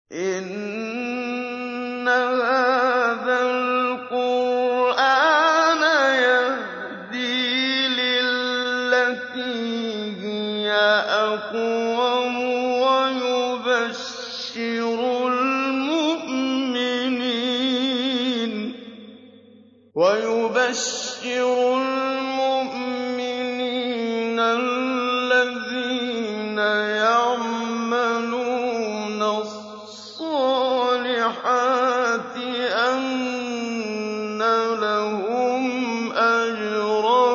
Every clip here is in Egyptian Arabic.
إِنَّ هَٰذَا الْقُرْآنَ يَهْدِي لِلَّتِي هِيَ أَقْوَمُ وَيُبَشِّرُ الْمُؤْمِنِينَ الَّذِينَ يَعْمَلُونَ الصَّالِحَاتِ أَنَّ لَهُمْ أَجْرًا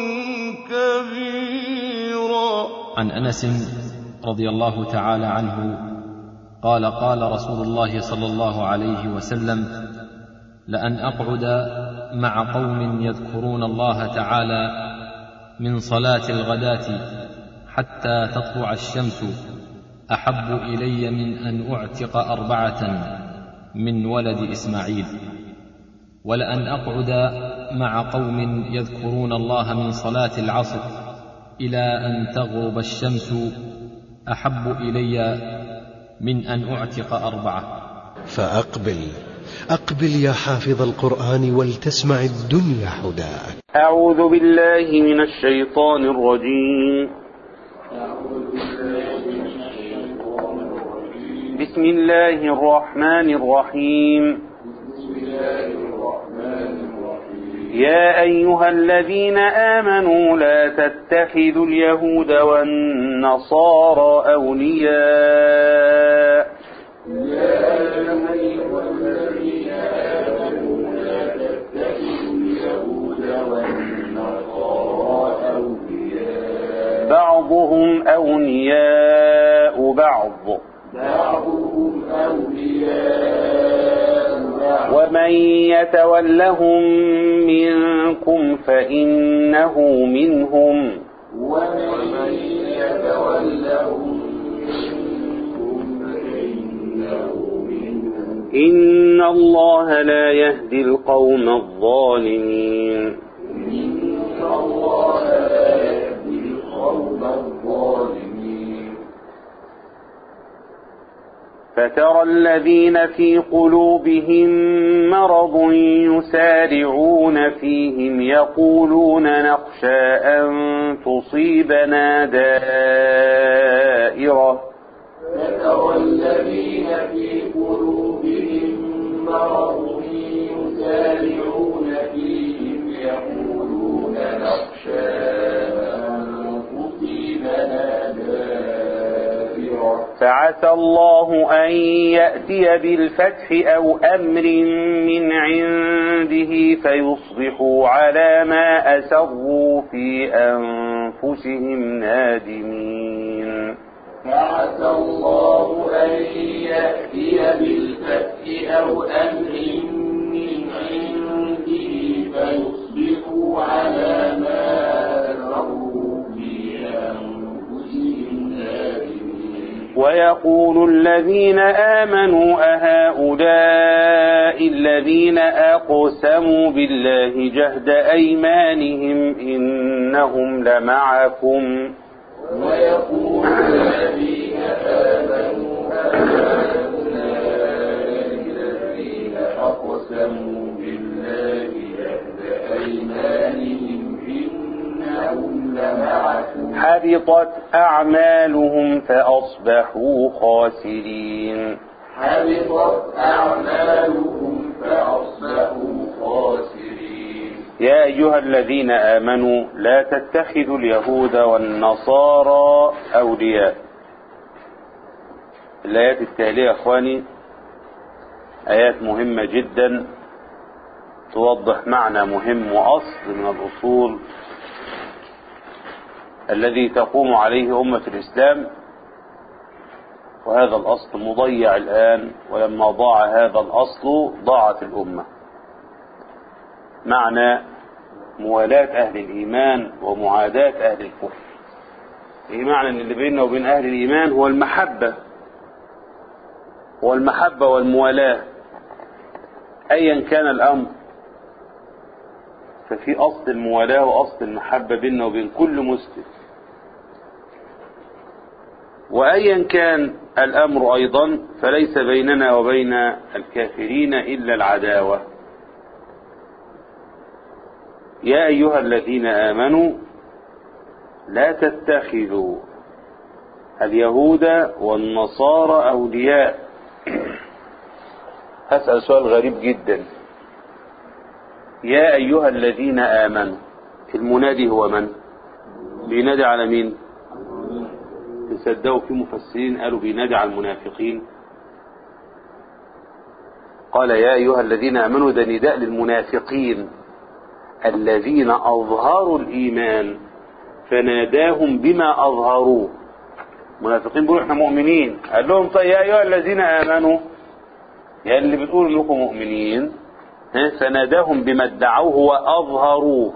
كَبِيرًا عن انس رضي الله تعالى عنه قال قال رسول الله صلى الله عليه وسلم لان اقعد مع قوم يذكرون الله تعالى من صلاه الغداه حتى تطلع الشمس احب الي من ان اعتق اربعه من ولد اسماعيل ولان اقعد مع قوم يذكرون الله من صلاه العصر الى ان تغرب الشمس احب الي من ان اعتق اربعه فأقبل أقبل يا حافظ القرآن ولتسمع الدنيا حداك أعوذ بالله من الشيطان الرجيم بسم الله الرحمن الرحيم يا أيها الذين آمنوا لا تتخذوا اليهود والنصارى أولياء بعضهم أولياء بعض ومن يتولهم منكم فإنه منهم إن الله لا يهدي القوم الظالمين فترى الذين في قلوبهم مرض يسارعون فيهم يقولون نخشى أن تصيبنا دائرة فترى الذين في قلوبهم مرض يسارعون فيهم يقولون نخشى أن تصيبنا دائرة فعسى الله أن يأتي بالفتح أو أمر من عنده فيصبحوا على ما أسروا في أنفسهم نادمين فعسى الله أن يأتي بالفتح أو أمر من عنده فيصبحوا على ما أسروا في أنفسهم نادمين ويقول الذين آمنوا أهؤلاء الذين أقسموا بالله جهد أيمانهم إنهم لمعكم ويقول الذين آمنوا هؤلاء الذين أقسموا بالله جهد أيمانهم إنهم لمعكم حبطت أعمالهم فأصبحوا خاسرين حبطت أعمالهم فأصبحوا خاسرين يا أيها الذين آمنوا لا تتخذوا اليهود والنصارى أولياء الآيات التالية يا أخواني آيات مهمة جدا توضح معنى مهم وأصل من الأصول الذي تقوم عليه أمة الإسلام وهذا الأصل مضيع الآن ولما ضاع هذا الأصل ضاعت الأمة معنى موالاة أهل الإيمان ومعاداة أهل الكفر إيه معنى أن اللي بيننا وبين أهل الإيمان هو المحبة هو المحبة والموالاة أيا كان الأمر ففي أصل الموالاة وأصل المحبة بيننا وبين كل مسلم وأيا كان الأمر أيضا فليس بيننا وبين الكافرين إلا العداوة يا أيها الذين آمنوا لا تتخذوا اليهود والنصارى أولياء هسأل سؤال غريب جدا يا أيها الذين آمنوا المنادي هو من بينادي على مين تصدقوا في مفسرين قالوا بينادي على المنافقين قال يا أيها الذين آمنوا ده نداء للمنافقين الذين أظهروا الإيمان فناداهم بما أظهروه المنافقين بيقولوا احنا مؤمنين قال لهم طيب يا أيها الذين آمنوا يا اللي بتقولوا انكم مؤمنين ها، فناداهم بما ادعوه وأظهروه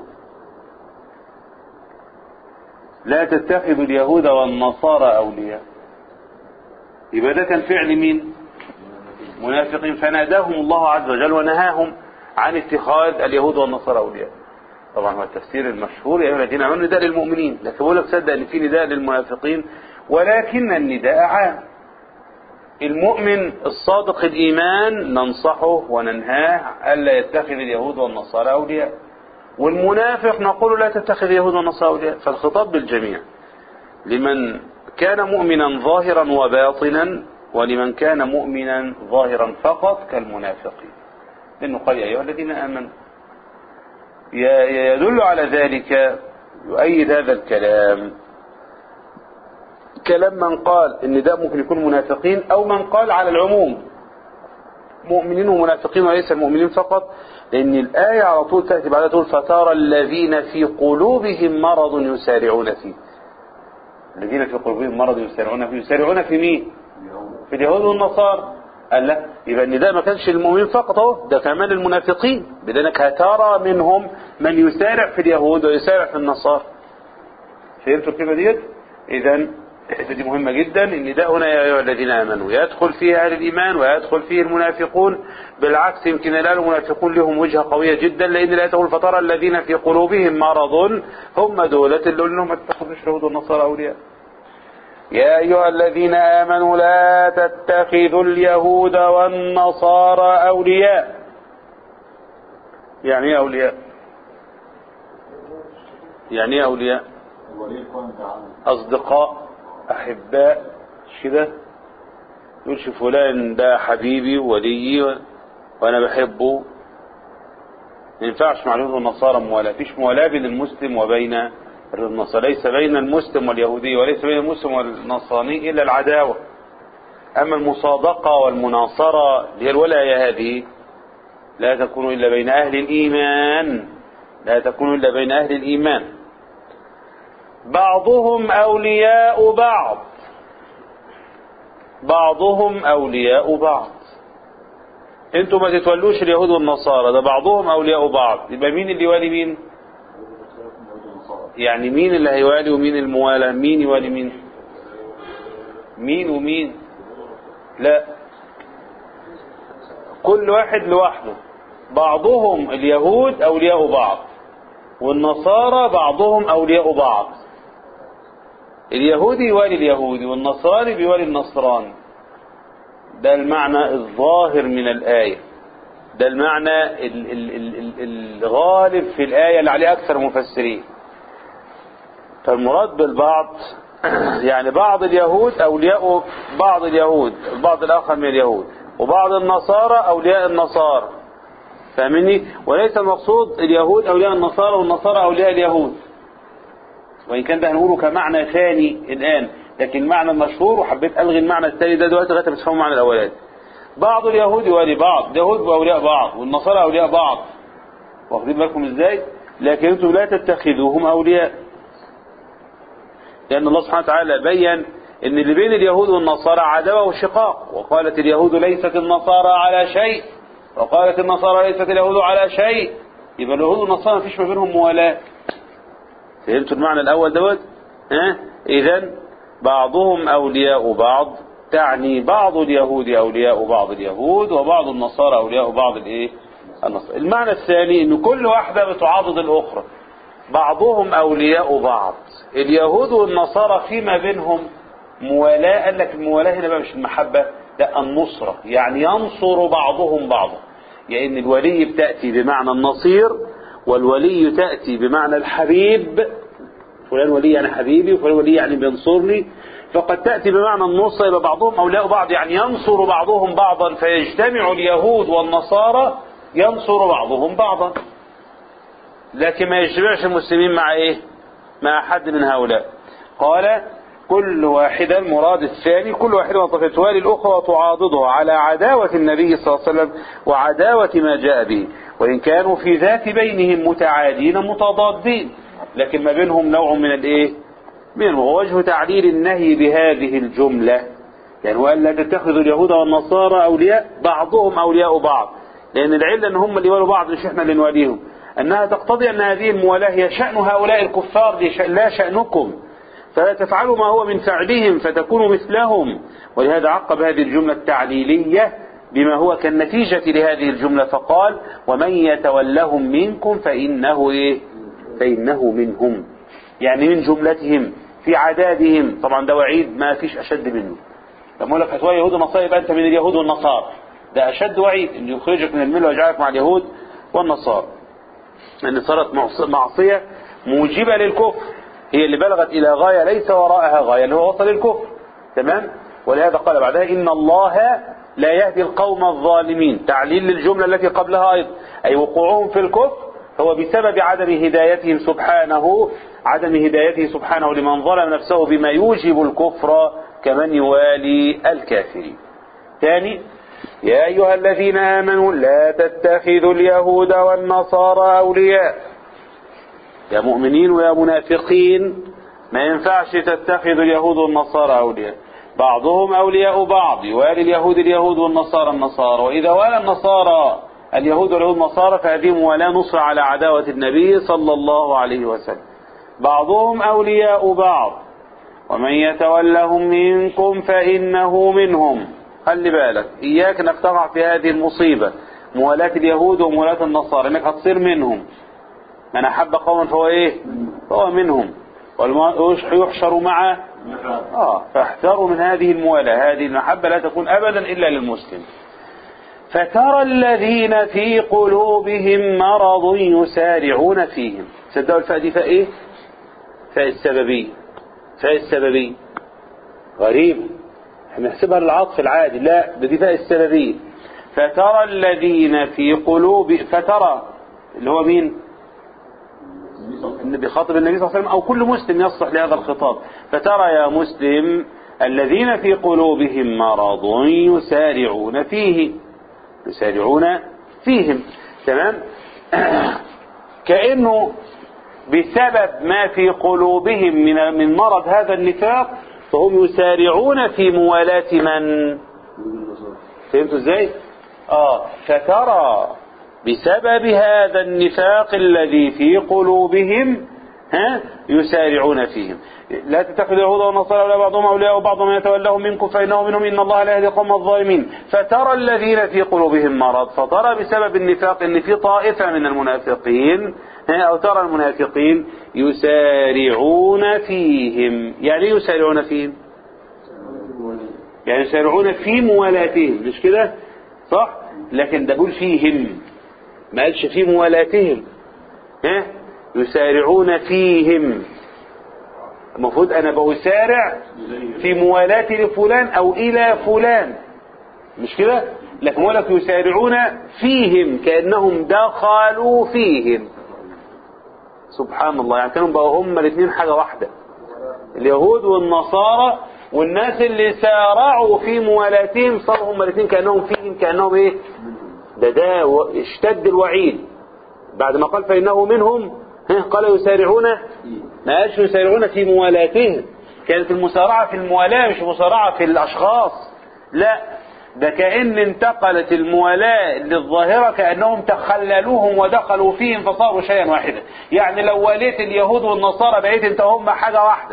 لا تتخذوا اليهود والنصارى أولياء يبقى ده كان فعل مين منافقين فناداهم الله عز وجل ونهاهم عن اتخاذ اليهود والنصارى أولياء طبعا هو التفسير المشهور يا أيها الذين آمنوا نداء للمؤمنين لكن بقول لك صدق ان في نداء للمنافقين ولكن النداء عام المؤمن الصادق الإيمان ننصحه وننهاه ألا يتخذ اليهود والنصارى أولياء والمنافق نقول لا تتخذ اليهود والنصارى أولياء فالخطاب بالجميع لمن كان مؤمنا ظاهرا وباطنا ولمن كان مؤمنا ظاهرا فقط كالمنافقين لأنه قال يا أيها الذين آمنوا ي- يدل على ذلك يؤيد هذا الكلام كلام من قال ان ده ممكن يكون منافقين او من قال على العموم مؤمنين ومنافقين وليس المؤمنين فقط لان الايه على طول تاتي بعدها تقول فترى الذين في قلوبهم مرض يسارعون فيه الذين في قلوبهم مرض يسارعون فيه يسارعون في مين في اليهود والنصارى قال لا يبقى ان ده ما كانش المؤمنين فقط اهو ده كمان المنافقين بدانك هترى منهم من يسارع في اليهود ويسارع في النصارى فهمتوا الكلمه ديت اذا الحته دي مهمه جدا ان ده هنا يا ايها الذين امنوا يدخل فيه اهل الايمان ويدخل فيه المنافقون بالعكس يمكن الان المنافقون لهم وجهه قويه جدا لان لا تقول فترى الذين في قلوبهم مرض هم دولة اللي قلنا ما تتخذوش اليهود والنصارى اولياء يا أيها الذين آمنوا لا تتخذوا اليهود والنصارى أولياء يعني ايه أولياء يعني ايه أولياء أصدقاء أحباء مش كده يقولش فلان ده حبيبي وليي و- وأنا بحبه ما ينفعش مع اليهود والنصارى موالاة فيش موالاة بين المسلم وبين النصارى ليس بين المسلم واليهودي وليس بين المسلم والنصراني إلا العداوة أما المصادقة والمناصرة اللي هي الولاية هذه لا تكون إلا بين أهل الإيمان لا تكون إلا بين أهل الإيمان بعضهم أولياء بعض بعضهم أولياء بعض انتوا ما تتولوش اليهود والنصارى ده بعضهم أولياء بعض يبقى مين اللي يوالي مين يعني مين اللي هيوالي ومين الموالاة مين يوالي مين مين ومين لا كل واحد لوحده بعضهم اليهود أولياء بعض والنصارى بعضهم أولياء بعض اليهودي يوالي اليهودي والنصراني بيوالي النصراني ده المعنى الظاهر من الآية ده المعنى ال- ال- ال- ال- الغالب في الآية اللي عليه أكثر مفسرين فالمراد بالبعض يعني بعض اليهود أولياء بعض اليهود البعض الآخر من اليهود وبعض النصارى أولياء النصارى فاهمني وليس المقصود اليهود أولياء النصارى والنصارى أولياء اليهود وإن كان ده هنقوله كمعنى ثاني الآن لكن المعنى المشهور وحبيت ألغي المعنى الثاني ده دلوقتي لغاية ما تفهموا المعنى الأولاني بعض اليهود يوالي بعض اليهود أولياء بعض والنصارى أولياء بعض واخدين بالكم إزاي لكن أنتم لا تتخذوهم أولياء لأن الله سبحانه وتعالى بين أن اللي بين اليهود والنصارى عداوة وشقاق وقالت اليهود ليست النصارى على شيء وقالت النصارى ليست اليهود على شيء يبقى اليهود والنصارى ما فيش ما بينهم موالاة فهمتوا المعنى الأول دوت ها إذا بعضهم أولياء بعض تعني بعض اليهود أولياء بعض اليهود وبعض النصارى أولياء بعض الإيه النصارى المعنى الثاني أن كل واحدة بتعاضد الأخرى بعضهم أولياء بعض اليهود والنصارى فيما بينهم موالاة قال لك الموالاة هنا بقى مش المحبة لا النصرة يعني ينصر بعضهم بعضا لأن يعني الولي بتأتي بمعنى النصير والولي تأتي بمعنى الحبيب فلان ولي يعني حبيبي وفلان ولي يعني بينصرني فقد تأتي بمعنى النصر يبقى بعضهم أولياء بعض يعني ينصر بعضهم بعضا فيجتمع اليهود والنصارى ينصر بعضهم بعضا لكن ما يجتمعش المسلمين مع ايه مع حد من هؤلاء قال كل واحدة مراد الثاني كل واحدة من توالي الأخرى وتعاضدها على عداوة النبي صلى الله عليه وسلم وعداوة ما جاء به وإن كانوا في ذات بينهم متعادين متضادين لكن ما بينهم نوع من الايه منه ووجه تعليل النهي بهذه الجملة يعني وأن لا تتخذوا اليهود والنصارى أولياء بعضهم أولياء بعض لأن العلة أن هم اللي يوالوا بعض مش احنا اللي نواليهم أنها تقتضي أن هذه الموالاة هي شأن هؤلاء الكفار لا شأنكم فلا تفعلوا ما هو من فعلهم فتكونوا مثلهم ولهذا عقب هذه الجملة التعليلية بما هو كالنتيجة لهذه الجملة فقال ومن يتولهم منكم فإنه إيه فإنه منهم يعني من جملتهم في عدادهم طبعا ده وعيد ما فيش أشد منه لما أقول لك هتولي يهود ونصارى يبقى أنت من اليهود والنصارى ده أشد وعيد أن يخرجك من الملة ويجعلك مع اليهود والنصارى أن صارت معصية موجبة للكفر هي اللي بلغت إلى غاية ليس وراءها غاية اللي هو وصل الكفر تمام ولهذا قال بعدها إن الله لا يهدي القوم الظالمين تعليل للجملة التي قبلها أيضا أي وقوعهم في الكفر هو بسبب عدم هدايتهم سبحانه عدم هدايته سبحانه لمن ظلم نفسه بما يوجب الكفر كمن يوالي الكافرين ثاني يا أيها الذين آمنوا لا تتخذوا اليهود والنصارى أولياء يا مؤمنين ويا منافقين ما ينفعش تتخذوا اليهود والنصارى أولياء بعضهم أولياء بعض يوالي اليهود اليهود والنصارى النصارى وإذا والى النصارى اليهود واليهود النصارى فهذه موالاة نصر على عداوة النبي صلى الله عليه وسلم بعضهم أولياء بعض ومن يتولهم منكم فإنه منهم خلي بالك إياك أنك تقع في هذه المصيبة موالاة اليهود وموالاة النصارى أنك هتصير منهم من أحب قوما فهو إيه فهو منهم ويحشر مع آه فاحذروا من هذه الموالاة هذه المحبة لا تكون أبدا إلا للمسلم فترى الذين في قلوبهم مرض يسارعون فيهم صدقوا الفاء دي فاء ايه فاء السببية فاء السببية غريب احنا نحسبها للعطف العادي لا ده دي فاء السببية فترى الذين في قلوب فترى اللي هو مين بخاطب النبي صلى الله عليه وسلم او كل مسلم يصلح لهذا الخطاب فترى يا مسلم الذين في قلوبهم مرض يسارعون فيه يسارعون فيهم تمام كأنه بسبب ما في قلوبهم من من مرض هذا النفاق فهم يسارعون في موالاة من فهمتوا ازاي اه فترى بسبب هذا النفاق الذي في قلوبهم ها يسارعون فيهم لا تتخذوا اليهود والنصارى ولا بعضهم اولياء وبعض من يتولهم منكم فانه منهم ان الله لا يهدي القوم الظالمين فترى الذين في قلوبهم مرض فترى بسبب النفاق ان في طائفه من المنافقين او ترى المنافقين يسارعون فيهم يعني ايه يسارعون فيهم يعني يسارعون في موالاتهم مش كده صح لكن ده بيقول فيهم ما قالش في موالاتهم ها يسارعون فيهم المفروض انا بسارع في موالاتي لفلان او الى فلان مش كده لكن يقول لك يسارعون فيهم كانهم دخلوا فيهم سبحان الله يعني كانوا بقوا هم الاثنين حاجه واحده اليهود والنصارى والناس اللي سارعوا في موالاتهم صاروا هم الاثنين كانهم فيهم كانهم ايه ده ده اشتد الوعيد بعد ما قال فانه منهم قال يسارعون ما قالش يسارعون في موالاتهم كانت المسارعة في الموالاة مش مسارعة في الأشخاص لا ده كأن انتقلت الموالاة للظاهرة كأنهم تخللوهم ودخلوا فيهم فصاروا شيئا واحدا يعني لو واليت اليهود والنصارى بقيت انت هم حاجة واحدة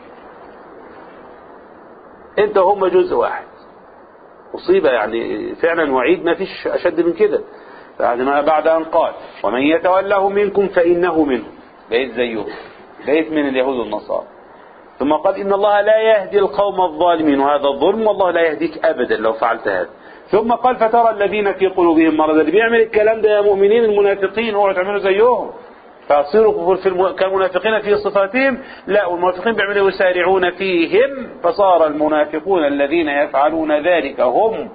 انت هم جزء واحد مصيبة يعني فعلا وعيد ما فيش أشد من كده بعد ما بعد أن قال ومن يتوله منكم فإنه منهم بقيت زيهم بقيت من اليهود والنصارى ثم قال إن الله لا يهدي القوم الظالمين وهذا الظلم والله لا يهديك أبدا لو فعلت هذا ثم قال فترى الذين في قلوبهم مرض اللي بيعمل الكلام ده يا مؤمنين المنافقين اوعوا تعملوا زيهم فاصيروا في الم... كالمنافقين في صفاتهم لا والمنافقين بيعملوا يسارعون فيهم فصار المنافقون الذين يفعلون ذلك هم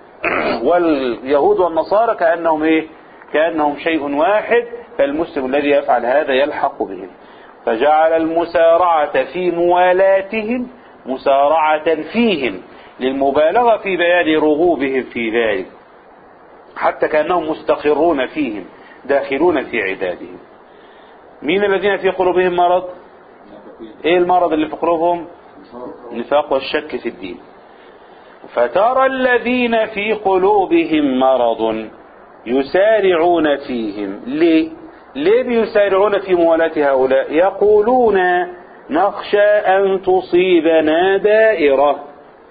واليهود والنصارى كأنهم ايه كأنهم شيء واحد فالمسلم الذي يفعل هذا يلحق بهم فجعل المسارعة في موالاتهم مسارعة فيهم للمبالغة في بيان رغوبهم في ذلك حتى كأنهم مستقرون فيهم داخلون في عدادهم مين الذين في قلوبهم مرض ايه المرض اللي في قلوبهم النفاق والشك في الدين فترى الذين في قلوبهم مرض يسارعون فيهم ليه ليه بيسارعون في موالاة هؤلاء يقولون نخشى أن تصيبنا دائرة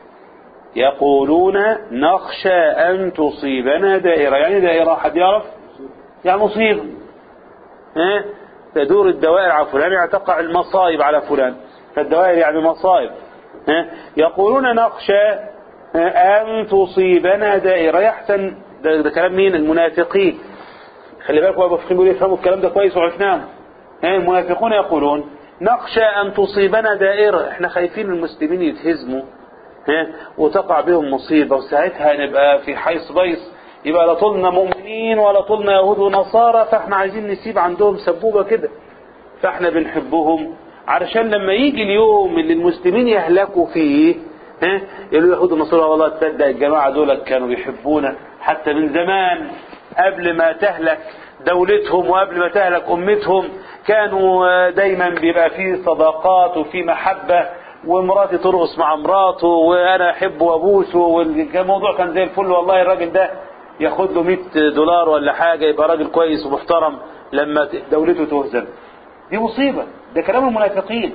يقولون نخشى أن تصيبنا دائرة يعني دائرة حد يعرف يعني مصيبة ها تدور الدوائر على فلان يعني تقع المصائب على فلان فالدوائر يعني مصائب ها يقولون نخشى أن تصيبنا دائرة يحسن ده, ده كلام مين المنافقين خلي بالكم ابو فخيم بيقول يفهموا الكلام ده كويس وعرفناه المنافقون يقولون نخشى ان تصيبنا دائرة احنا خايفين المسلمين يتهزموا ها وتقع بهم مصيبة وساعتها نبقى في حيث بيص يبقى لا طولنا مؤمنين ولا طولنا يهود ونصارى فاحنا عايزين نسيب عندهم سبوبة كده فاحنا بنحبهم علشان لما يجي اليوم اللي المسلمين يهلكوا فيه ها يقولوا يهود ونصارى والله تصدق الجماعة دول كانوا بيحبونا حتى من زمان قبل ما تهلك دولتهم وقبل ما تهلك أمتهم كانوا دايما بيبقى فيه صداقات وفي محبة ومراتي ترقص مع مراته وانا احبه وابوسه والموضوع كان زي الفل والله الراجل ده ياخد له 100 دولار ولا حاجة يبقى راجل كويس ومحترم لما دولته تهزم دي مصيبة ده كلام المنافقين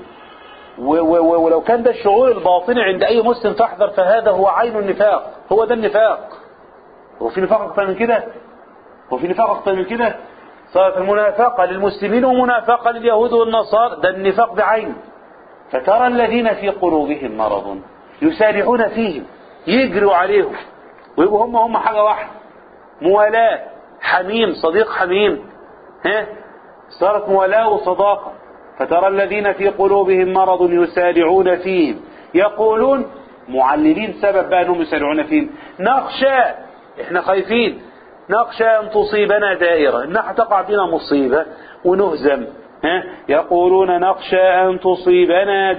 ولو كان ده الشعور الباطني عند اي مسلم فاحذر فهذا هو عين النفاق هو ده النفاق هو في نفاق اكتر من كده هو في نفاق اكتر من كده صارت المنافقة للمسلمين ومنافقة لليهود والنصارى ده النفاق بعين فترى الذين في قلوبهم مرض يسارعون فيهم يجروا عليهم ويبقوا هم هم حاجة واحدة موالاة حميم صديق حميم ها صارت موالاة وصداقة فترى الذين في قلوبهم مرض يسارعون فيهم يقولون معللين سبب بقى انهم يسارعون فيهم نخشى احنا خايفين نخشى ان تصيبنا دائرة انها تقع بنا مصيبة ونهزم ها يقولون نخشى ان تصيبنا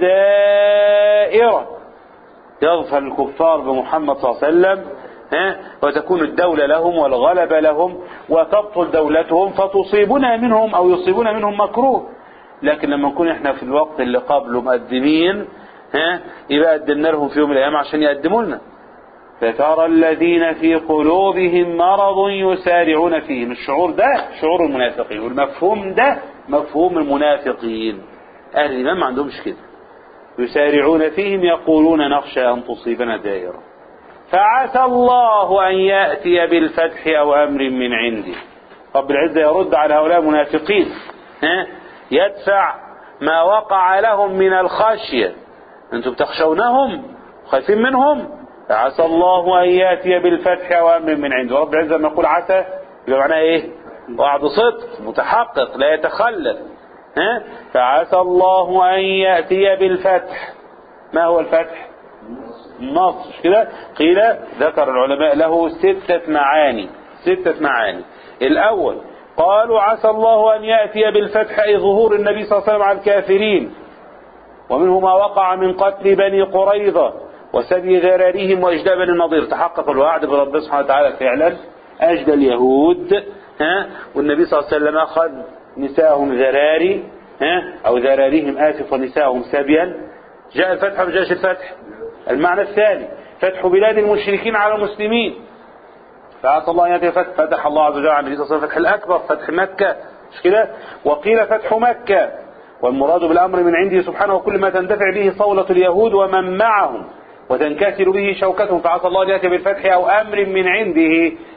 دائرة يغفر الكفار بمحمد صلى الله عليه وسلم ها وتكون الدولة لهم والغلبة لهم وتبطل دولتهم فتصيبنا منهم او يصيبنا منهم مكروه لكن لما نكون احنا في الوقت اللي قبله مقدمين ها يبقى قدمنا لهم في يوم من الايام عشان يقدموا لنا فترى الذين في قلوبهم مرض يسارعون فيهم الشعور ده شعور المنافقين والمفهوم ده مفهوم المنافقين اهل الايمان ما عندهمش كده يسارعون فيهم يقولون نخشى ان تصيبنا دائره فعسى الله ان ياتي بالفتح او امر من عنده رب العزه يرد على هؤلاء المنافقين ها يدفع ما وقع لهم من الخشيه انتم بتخشونهم خايفين منهم فعسى الله ان ياتي بالفتح او امر من عنده رب العزه لما يقول عسى يبقى معناه ايه وعد صدق متحقق لا يتخلف ها فعسى الله ان ياتي بالفتح ما هو الفتح النصر مش كده قيل ذكر العلماء له ستة معاني ستة معاني الأول قالوا عسى الله أن يأتي بالفتح أي ظهور النبي صلى الله عليه وسلم على الكافرين ومنه ما وقع من قتل بني قريظة وسبي غرارهم وإجداء بني النضير تحقق الوعد برب سبحانه وتعالى فعلا أجدى اليهود ها والنبي صلى الله عليه وسلم أخذ نساءهم ذراري ها أو ذراريهم آسف ونساءهم سبيا جاء الفتح ما جاءش الفتح المعنى الثاني فتح بلاد المشركين على المسلمين فعسى الله ان ياتي فتح فتح الله عز وجل على النبي صلى الله عليه وسلم فتح الاكبر فتح مكه مش كده وقيل فتح مكه والمراد بالامر من عنده سبحانه وكل ما تندفع به صولة اليهود ومن معهم وتنكسر به شوكتهم فعسى الله ان ياتي بالفتح او امر من عنده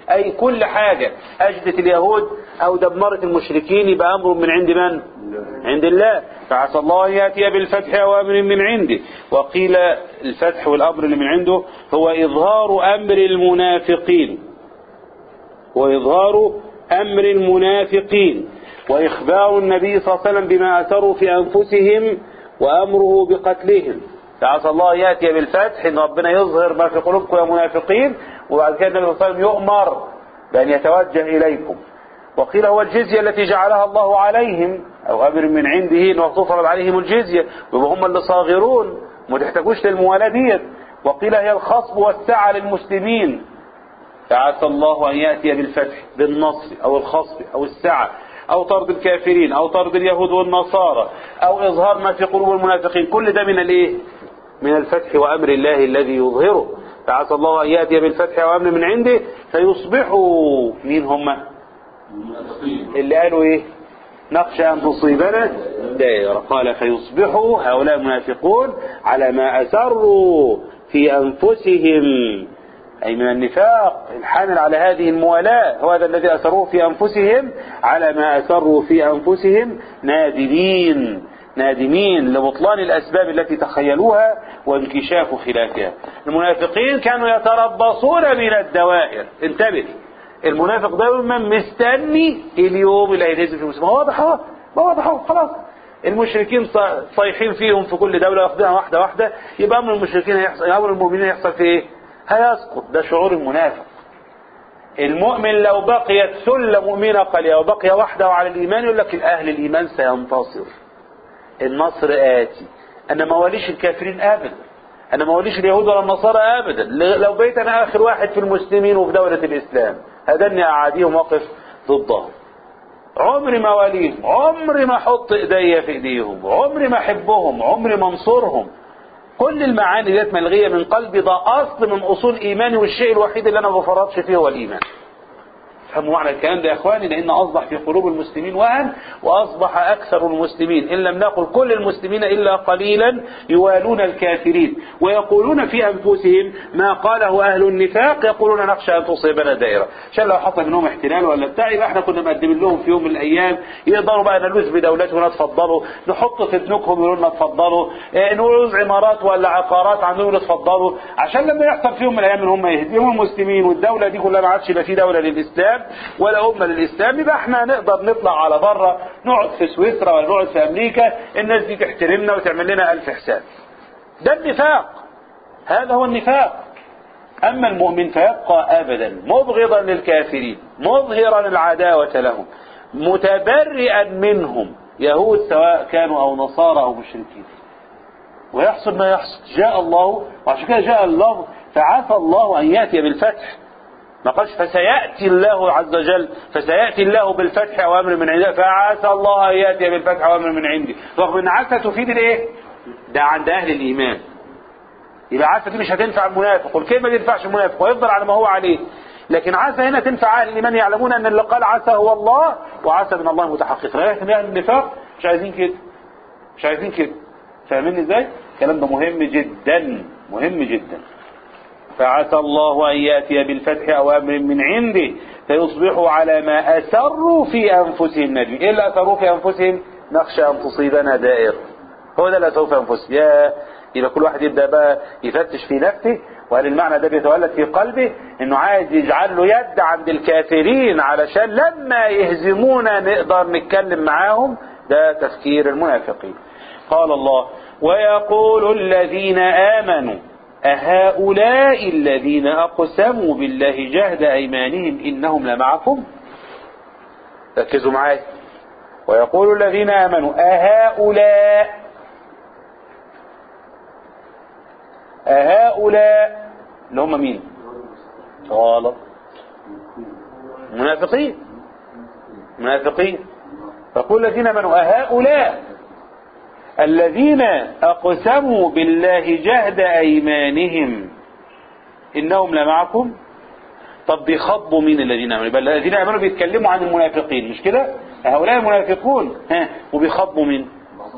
أي كل حاجة أجدت اليهود أو دمرت المشركين يبقى أمر من عند من؟ عند الله فعسى الله أن يأتي بالفتح أو أمر من عنده وقيل الفتح والأمر اللي من عنده هو إظهار أمر المنافقين وإظهار أمر المنافقين وإخبار النبي صلى الله عليه وسلم بما أسروا في أنفسهم وأمره بقتلهم فعسى الله أن يأتي بالفتح إن ربنا يظهر ما في قلوبكم يا منافقين وبعد كده النبي صلى الله عليه وسلم يؤمر بأن يتوجه إليكم وقيل هو الجزية التي جعلها الله عليهم أو أمر من عنده أنه تفرض عليهم الجزية ويبقى هم اللي صاغرون ما تحتاجوش للموالاة ديت وقيل هي الخصب والسعة للمسلمين فعسى الله أن يأتي بالفتح بالنصر أو الخصب أو السعة أو طرد الكافرين أو طرد اليهود والنصارى أو إظهار ما في قلوب المنافقين كل ده من الإيه؟ من الفتح وأمر الله الذي يظهره فعسى الله أن يأتي بالفتح وأمر من عنده فيصبحوا مين هم اللي قالوا إيه نخشى أن تصيبنا دائرة قال فيصبحوا هؤلاء المنافقون على ما أسروا في أنفسهم أي من النفاق الحامل على هذه الموالاة هو هذا الذي أسروه في أنفسهم على ما أسروا في أنفسهم نادمين نادمين لبطلان الأسباب التي تخيلوها وانكشاف خلافها المنافقين كانوا يتربصون من الدوائر انتبه المنافق دائما مستني اليوم اللي هينزل في المسلمين واضح اهو واضح اهو خلاص المشركين صايحين فيهم في كل دولة واخدينها واحدة واحدة يبقى أمر المشركين هيحصل أمر المؤمنين هيحصل في إيه؟ هيسقط ده شعور المنافق المؤمن لو بقيت سلة مؤمنة قليلة وبقي وحده على الإيمان يقول لك الأهل الإيمان سينتصر النصر آتي أنا ما وليش الكافرين أبدا أنا ما وليش اليهود ولا النصارى أبدا لو بقيت أنا آخر واحد في المسلمين وفي دولة الإسلام هدني أعاديهم واقف ضدهم عمري ما واليهم عمري ما احط ايديا في ايديهم عمري ما احبهم عمري ما انصرهم كل المعاني ديت ملغية من قلبي ده أصل من أصول إيماني والشيء الوحيد اللي أنا ما بفرطش فيه هو الإيمان فهموا معنى الكلام ده يا إخواني لأن أصبح في قلوب المسلمين وهن وأصبح أكثر المسلمين إن لم نقل كل المسلمين إلا قليلا يوالون الكافرين ويقولون في أنفسهم ما قاله أهل النفاق يقولون نخشى أن تصيبنا دائرة عشان لو حصل منهم احتلال ولا بتاع يبقى احنا كنا مقدمين لهم في يوم من الأيام يقدروا بقى نلوث بدولتهم اتفضلوا نحط في ابنكم يقولوا لنا اتفضلوا اه نعوز عمارات ولا عقارات عندهم اتفضلوا عشان لما يحصل في يوم من الأيام ان هم يهزموا المسلمين والدولة دي كلها ما عادش يبقى في دولة للإسلام ولا أمة للإسلام يبقى احنا نقدر نطلع على بره نقعد في سويسرا ولا نقعد في أمريكا الناس دي تحترمنا وتعمل لنا ألف حساب ده النفاق هذا هو النفاق أما المؤمن فيبقى أبدا مبغضا للكافرين مظهرا العداوة لهم متبرئا منهم يهود سواء كانوا أو نصارى أو مشركين ويحصل ما يحصل جاء الله وعشان كده جاء اللفظ فعسى الله أن يأتي بالفتح ما قالش فسيأتي الله عز وجل فسيأتي الله بالفتح أوامر من عنده فعسى الله أن يأتي بالفتح أوامر من عندي رغم أن عسى تفيد الإيه؟ ده عند أهل الإيمان يبقى عسى دي مش هتنفع المنافق والكلمة دي تنفعش المنافق ويفضل على ما هو عليه لكن عسى هنا تنفع أهل الإيمان يعلمون أن اللي قال عسى هو الله وعسى من الله متحقق لكن أهل النفاق مش عايزين كده مش عايزين كده فاهمين ازاي؟ الكلام ده مهم جدا مهم جدا فعسى الله أن يأتي بالفتح أو أمر من عنده فيصبحوا على ما أسروا في أنفسهم ندم إيه اللي أسروا في أنفسهم نخشى أن تصيبنا دائر هو ده اللي أسروا في أنفسهم يا يبقى كل واحد يبدأ بقى يفتش في نفسه وهل المعنى ده بيتولد في قلبه انه عايز يجعل له يد عند الكافرين علشان لما يهزمونا نقدر نتكلم معاهم ده تفكير المنافقين قال الله ويقول الذين آمنوا أهؤلاء الذين أقسموا بالله جهد أيمانهم إنهم لمعكم ركزوا معايا ويقول الذين آمنوا أهؤلاء أهؤلاء اللي هم مين غلط منافقين منافقين فقول الذين آمنوا أهؤلاء الذين أقسموا بالله جهد أيمانهم إنهم لمعكم طب بيخاطبوا مين الذين آمنوا يبقى الذين آمنوا بيتكلموا عن المنافقين مش كده هؤلاء المنافقون ها وبيخاطبوا مين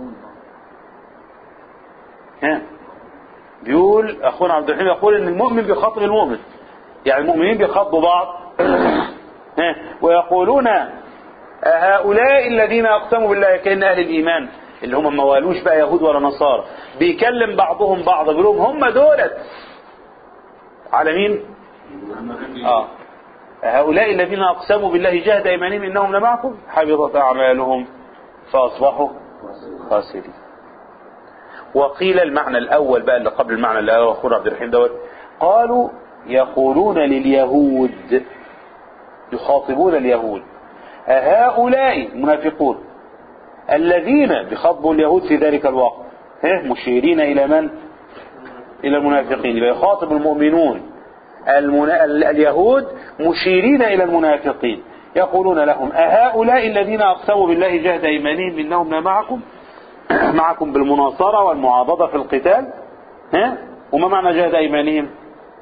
ها بيقول أخونا عبد الرحيم يقول إن المؤمن بيخاطب المؤمن يعني المؤمنين بيخاطبوا بعض ها، ويقولون هؤلاء الذين أقسموا بالله كأن أهل الإيمان اللي هم ما والوش بقى يهود ولا نصارى بيكلم بعضهم بعض بيقول لهم هم دولت على مين؟ آه هؤلاء الذين أقسموا بالله جهد أيمانهم إنهم لمعكم حبطت أعمالهم فأصبحوا خاسرين وقيل المعنى الأول بقى اللي قبل المعنى اللي قاله أخونا عبد الرحيم دوت قالوا يقولون لليهود يخاطبون اليهود أهؤلاء المنافقون الذين بخطبوا اليهود في ذلك الوقت ها مشيرين إلى من؟ إلى المنافقين يبقى يخاطب المؤمنون المنا... ال- اليهود مشيرين إلى المنافقين يقولون لهم أهؤلاء الذين أقسموا بالله جهد أيمانهم إنهم لا معكم معكم بالمناصرة والمعاضدة في القتال ها وما معنى جهد أيمانهم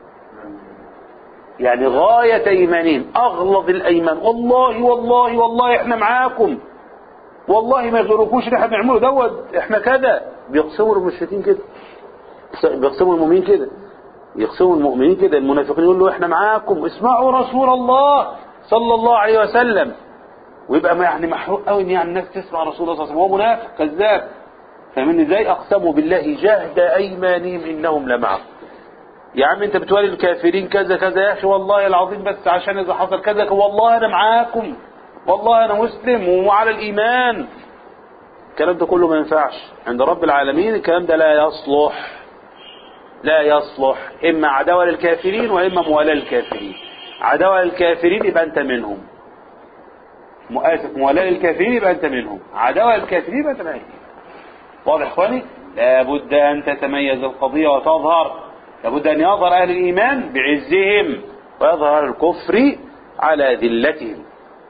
يعني غاية أيمانهم أغلظ الأيمان والله والله والله إحنا معاكم والله ما يغركوش اللي احنا بنعمله دوت احنا كده بيقسموا المشركين كده بيقسموا المؤمنين كده يقسموا المؤمنين كده المنافقين يقول له احنا معاكم اسمعوا رسول الله صلى الله عليه وسلم ويبقى ما يعني محروق قوي ان يعني الناس تسمع رسول الله صلى الله عليه وسلم هو منافق كذاب فاهمين ازاي اقسموا بالله جهد ايمانهم انهم لمعكم يا عم انت بتولي الكافرين كذا كذا يا اخي والله العظيم بس عشان اذا حصل كذا والله انا معاكم والله انا مسلم وعلى الايمان الكلام ده كله ما ينفعش عند رب العالمين الكلام ده لا يصلح لا يصلح اما عداوه للكافرين واما موالاه للكافرين عداوه للكافرين يبقى انت منهم مؤاسف موالاه للكافرين يبقى انت منهم عداوه للكافرين يبقى انت منهم واضح يا اخواني لابد ان تتميز القضيه وتظهر لابد ان يظهر اهل الايمان بعزهم ويظهر الكفر على ذلتهم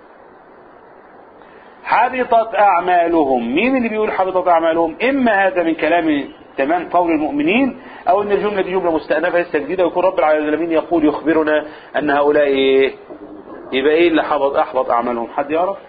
حبطت أعمالهم مين اللي بيقول حبطت أعمالهم إما هذا من كلام تمام قول المؤمنين أو أن الجملة دي جملة مستأنفة لسه جديدة ويكون رب العالمين يقول يخبرنا أن هؤلاء إيه يبقى إيه اللي حبط أحبط أعمالهم حد يعرف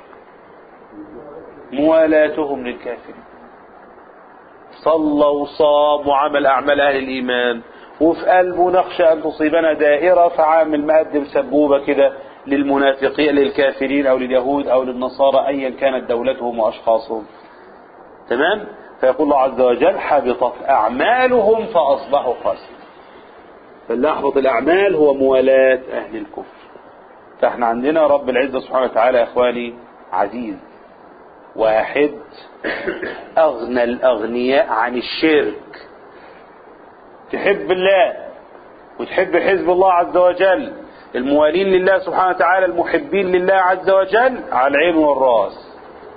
موالاتهم للكافرين صلى وصام وعمل أعمال أهل الإيمان وفي قلبه نخشى أن تصيبنا دائرة فعامل مقدم سبوبة كده للمنافقين للكافرين أو لليهود أو للنصارى أيا كانت دولتهم وأشخاصهم تمام فيقول الله عز وجل حبطت أعمالهم فأصبحوا خاسرين فاللي أحبط الأعمال هو موالاة أهل الكفر فاحنا عندنا رب العزة سبحانه وتعالى يا إخواني عزيز واحد أغنى الأغنياء عن الشرك تحب الله وتحب حزب الله عز وجل الموالين لله سبحانه وتعالى المحبين لله عز وجل على العين والراس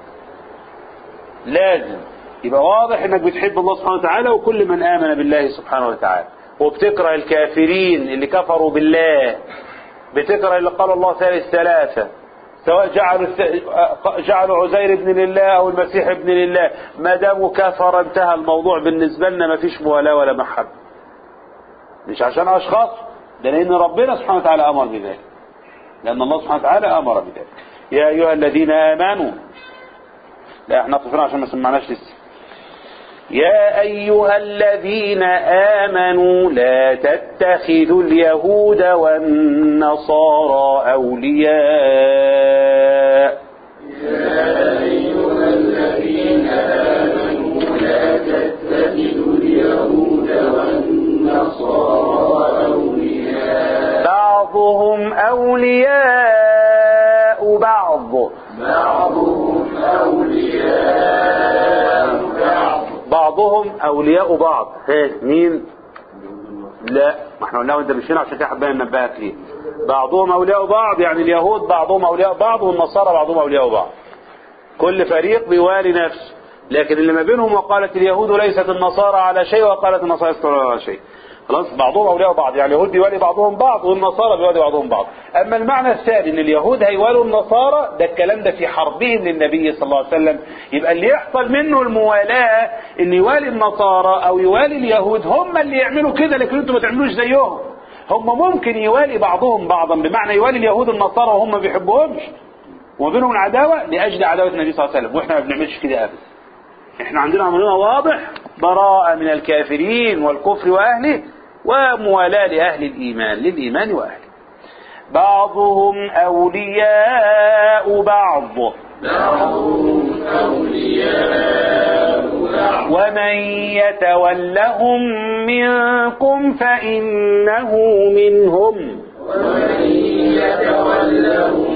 لازم يبقى واضح انك بتحب الله سبحانه وتعالى وكل من امن بالله سبحانه وتعالى وبتكره الكافرين اللي كفروا بالله بتكره اللي قال الله ثالث ثلاثة سواء جعلوا جعلوا عزير ابن لله او المسيح ابن لله ما داموا كفر انتهى الموضوع بالنسبه لنا ما فيش موالاه ولا محبه مش عشان اشخاص ده لان ربنا سبحانه وتعالى امر بذلك لان الله سبحانه وتعالى امر بذلك يا ايها الذين امنوا لا احنا طفنا عشان ما سمعناش لسه يا ايها الذين امنوا لا تتخذوا اليهود والنصارى اولياء يا أيها الذين آمنوا لا تتخذوا اليهود والنصارى أولياء بعضهم اولياء بعض بعضهم أولياء بعض بعضهم اولياء بعض ها مين لا ما احنا قلنا وانت مش هنا عشان كده حبينا ننبهك ليه بعضهم اولياء بعض يعني اليهود بعضهم اولياء بعض والنصارى بعضهم اولياء بعض كل فريق بيوالي نفسه لكن اللي ما بينهم وقالت اليهود ليست النصارى على شيء وقالت النصارى ليست على شيء خلاص بعضهم اولياء بعض يعني اليهود بيوالي بعضهم بعض والنصارى بيوالي بعضهم بعض اما المعنى الثاني ان اليهود هيوالوا النصارى ده الكلام ده في حربهم للنبي صلى الله عليه وسلم يبقى اللي يحصل منه الموالاه ان يوالي النصارى او يوالي اليهود هم اللي يعملوا كده لكن انتوا ما تعملوش زيهم هم ممكن يوالي بعضهم بعضا بمعنى يوالي اليهود النصارى وهم ما بيحبوهمش وما بينهم العداوه لاجل عداوه النبي صلى الله عليه وسلم واحنا ما بنعملش كده ابدا احنا عندنا امرنا واضح براءة من الكافرين والكفر واهله وموالاة لاهل الايمان للايمان واهله بعضهم أولياء بعض بعضهم أولياء بعض ومن يتولهم منكم فإنه منهم ومن يتولهم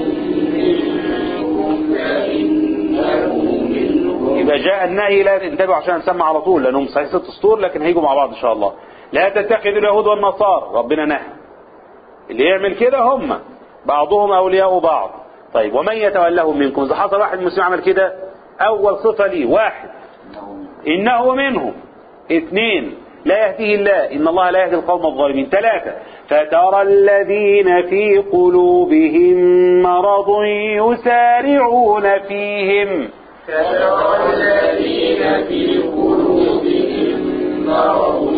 منكم فإنه منهم يبقى جاء النهي لا تنتبهوا عشان نسمع على طول لانهم صحيح ست سطور لكن هيجوا مع بعض ان شاء الله لا تتخذوا اليهود والنصارى ربنا نهى اللي يعمل كده هم بعضهم اولياء بعض طيب ومن يتولهم منكم اذا حصل واحد مسلم عمل كده اول صفه ليه واحد انه منهم اثنين لا يهديه الله ان الله لا يهدي القوم الظالمين ثلاثه فترى الذين في قلوبهم مرض يسارعون فيهم فترى الذين في قلوبهم مرض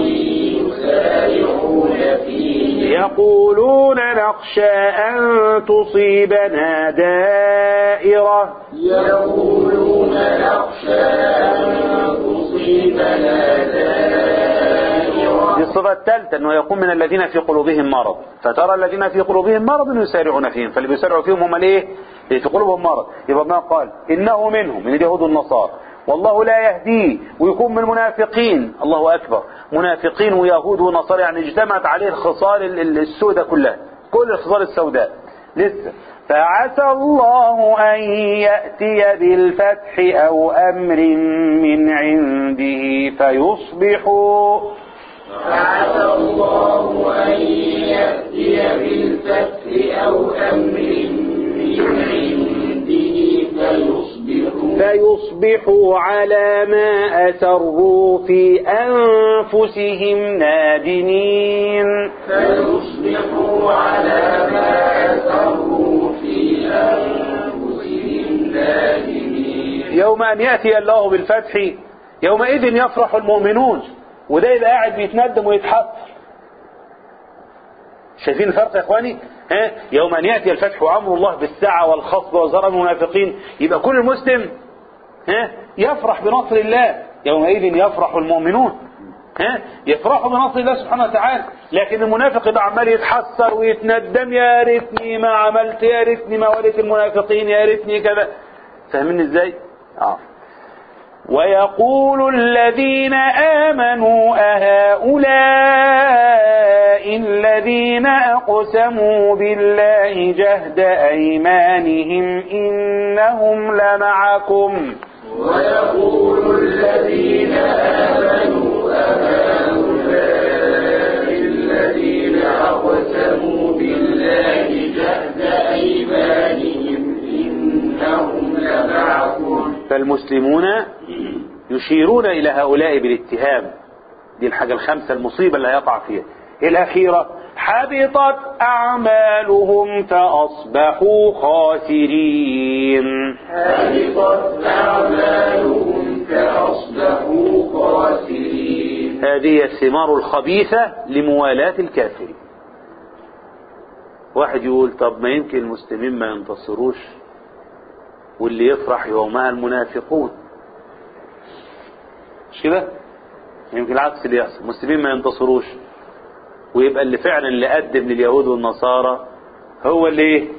يسارعون فيه يقولون نخشى أن تصيبنا دائرة يقولون نخشى أن تصيبنا دائرة دي الصفة الثالثة أنه يكون من الذين في قلوبهم مرض فترى الذين في قلوبهم مرض يسارعون فيهم فاللي بيسارعوا فيهم هم الايه اللي في قلوبهم مرض يبقى ما قال إنه منهم من اليهود والنصارى والله لا يهديه ويكون من المنافقين الله أكبر منافقين ويهود ونصارى يعني اجتمعت عليه الخصال ال- ال- السوداء كلها كل الخصال السوداء لسه فعسى الله أن يأتي بالفتح أو أمر من عنده فيصبحوا فعسى الله أن يأتي بالفتح أو أمر من عنده فيصبحوا فيصبحوا على ما أسروا في أنفسهم نادمين فيصبحوا على ما أسروا في أنفسهم نادمين يوم أن يأتي الله بالفتح يومئذ يفرح المؤمنون وده يبقى قاعد بيتندم ويتحسر شايفين الفرق يا اخواني ها يوم ان ياتي الفتح وامر الله بالسعه والخصب وزرع المنافقين يبقى كل مسلم ها يفرح بنصر الله يومئذ يفرح المؤمنون ها يفرحوا بنصر الله سبحانه وتعالى لكن المنافق يبقى عمال يتحسر ويتندم يا ريتني ما عملت يا ريتني ما وليت المنافقين يا ريتني كذا فاهمين ازاي اه ويقول الذين آمنوا أهؤلاء الذين أقسموا بالله جهد أيمانهم إنهم لمعكم ويقول الذين آمنوا أهؤلاء الذين أقسموا بالله جهد أيمانهم إنهم لمعكم فالمسلمون يشيرون إلى هؤلاء بالاتهام دي الحاجة الخامسة المصيبة اللي هيقع فيها الأخيرة حبطت أعمالهم فأصبحوا خاسرين حبطت أعمالهم فأصبحوا خاسرين هذه الثمار الخبيثة لموالاة الكافرين واحد يقول طب ما يمكن المسلمين ما ينتصروش واللي يفرح يومها المنافقون مش كده يمكن العكس اللي يحصل المسلمين ما ينتصروش ويبقى اللي فعلا اللي قدم لليهود والنصارى هو اللي ايه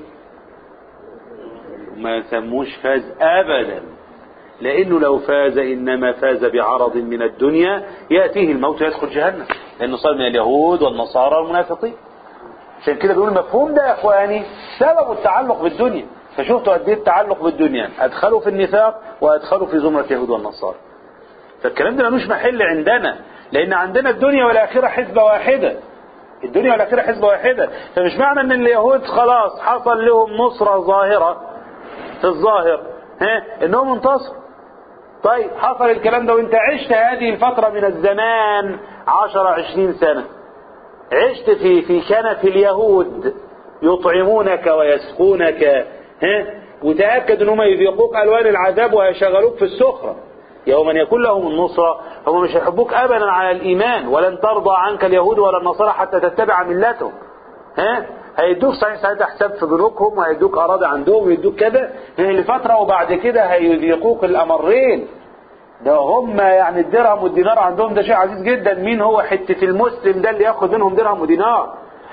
ما يسموش فاز ابدا لانه لو فاز انما فاز بعرض من الدنيا ياتيه الموت ويدخل جهنم لانه صار من اليهود والنصارى والمنافقين عشان كده بيقول المفهوم ده يا اخواني سبب التعلق بالدنيا فشفتوا قد ايه التعلق بالدنيا ادخلوا في النفاق وادخلوا في زمره اليهود والنصارى فالكلام ده ملوش محل عندنا لان عندنا الدنيا والاخره حسبه واحده الدنيا والاخره حسبه واحده فمش معنى ان اليهود خلاص حصل لهم نصره ظاهره في الظاهر ها انهم انتصروا طيب حصل الكلام ده وانت عشت هذه الفتره من الزمان عشر عشرين سنه عشت في في كنف اليهود يطعمونك ويسقونك ها وتأكد انهم يذيقوك الوان العذاب ويشغلوك في السخرة يوم أن يكون لهم النصرة هم مش هيحبوك ابدا على الايمان ولن ترضى عنك اليهود ولا النصارى حتى تتبع ملتهم ها هيدوك صحيح ساعتها حساب في بنوكهم وهيدوك اراضي عندهم ويدوك كده لفترة وبعد كده هيذيقوك الامرين ده هم يعني الدرهم والدينار عندهم ده شيء عزيز جدا مين هو حتة المسلم ده اللي ياخد منهم درهم ودينار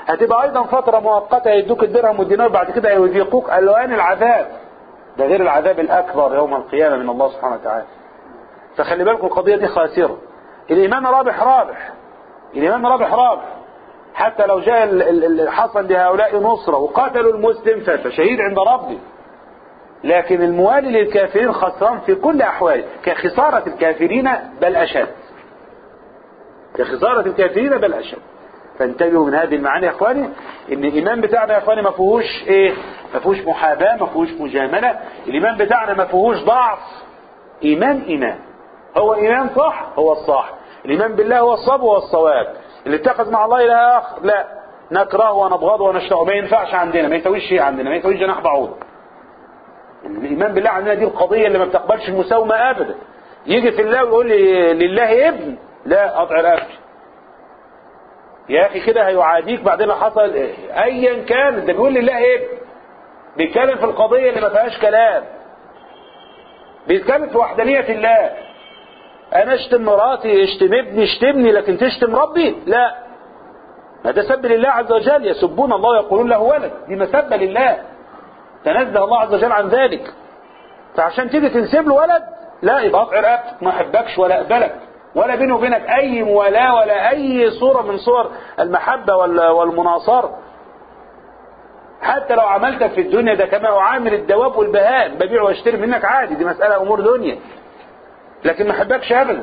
هتبقى ايضا فترة مؤقتة يدوك الدرهم والدينار بعد كده يذيقوك الوان العذاب ده غير العذاب الاكبر يوم القيامة من الله سبحانه وتعالى فخلي بالكم القضية دي خاسرة الايمان رابح رابح الايمان رابح رابح حتى لو جاء ال- ال- ال- حصل لهؤلاء نصرة وقاتلوا المسلم ف- فشهيد عند ربه لكن الموالي للكافرين خسران في كل احواله كخسارة الكافرين بل اشد كخسارة الكافرين بل اشد فانتبهوا من هذه المعاني يا اخواني ان الايمان بتاعنا يا اخواني ما فيهوش ايه ما فيهوش محاباه ما فيهوش مجامله الايمان بتاعنا ما فيهوش ضعف ايمان ايمان هو ايمان صح هو الصح الايمان بالله هو الصواب هو الصواب اللي اتخذ مع الله اله اخر لا نكرهه ونبغضه ونشتهه ما ينفعش عندنا ما يسويش شيء عندنا ما يسويش جناح بعوض الايمان بالله عندنا دي القضيه اللي ما بتقبلش المساومه ابدا يجي في الله ويقول لي لله ابن لا قطع رقبتي يا اخي كده هيعاديك بعدين حصل ايا كان ده بيقول لله ابن بيتكلم في القضيه اللي ما فيهاش كلام بيتكلم في وحدانيه الله انا اشتم مراتي اشتم ابني اشتمني لكن تشتم ربي لا ما ده سب لله عز وجل يسبون الله ويقولون له ولد دي مسبه لله تنزه الله عز وجل عن ذلك فعشان تيجي تنسب له ولد لا يبقى قطع رقبتك ما احبكش ولا اقبلك ولا بيني وبينك اي موالاه ولا اي صوره من صور المحبه وال- والمناصره حتى لو عملتك في الدنيا ده كما اعامل الدواب والبهائم ببيع واشتري منك عادي دي مساله امور دنيا لكن ما احبكش ابدا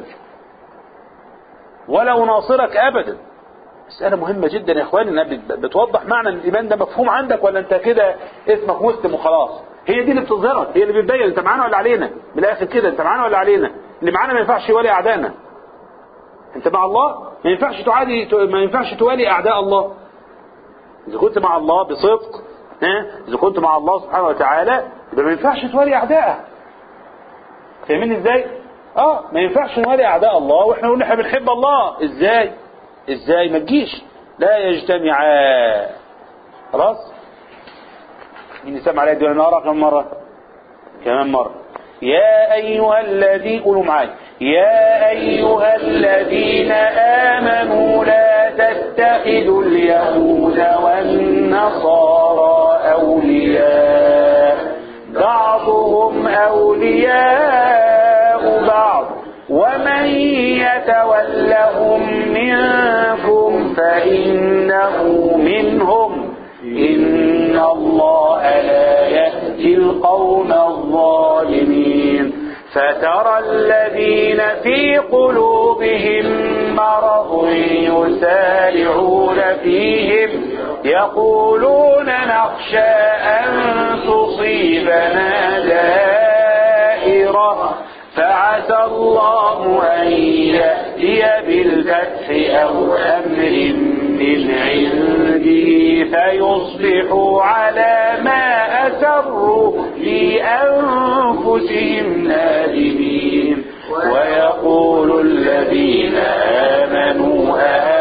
ولا اناصرك ابدا مسألة مهمة جدا يا اخواني انها بت- بتوضح معنى ان الايمان ده مفهوم عندك ولا انت كده اسمك مسلم وخلاص هي دي اللي بتظهرك هي اللي بتبين انت معانا ولا علينا من الاخر كده انت معانا ولا علينا اللي معانا ما ينفعش يوالي اعدائنا انت مع الله ما ينفعش تعادي ما ينفعش توالي اعداء الله اذا كنت مع الله بصدق ها اذا كنت مع الله سبحانه وتعالى يبقى ما ينفعش توالي اعدائه فاهمين ازاي اه ما ينفعش نوالي اعداء الله واحنا نقول احنا بنحب الله ازاي ازاي ما تجيش لا يجتمعان خلاص مين سمع عليها دي نقرا كم مره كمان مره يا ايها الذي قولوا معايا يا ايها الذين امنوا لا تتخذوا اليهود والنصارى اولياء بعضهم اولياء بعض ومن يتولهم منكم فإنه منهم إن الله لا يهدي القوم الظالمين فترى الذين في قلوبهم مرض يسارعون فيهم يقولون نخشى أن تصيبنا دائرة فعسى الله أن يأتي بالفتح أو أمر من عنده فيصبحوا على ما أسروا في أنفسهم نادمين ويقول الذين آمنوا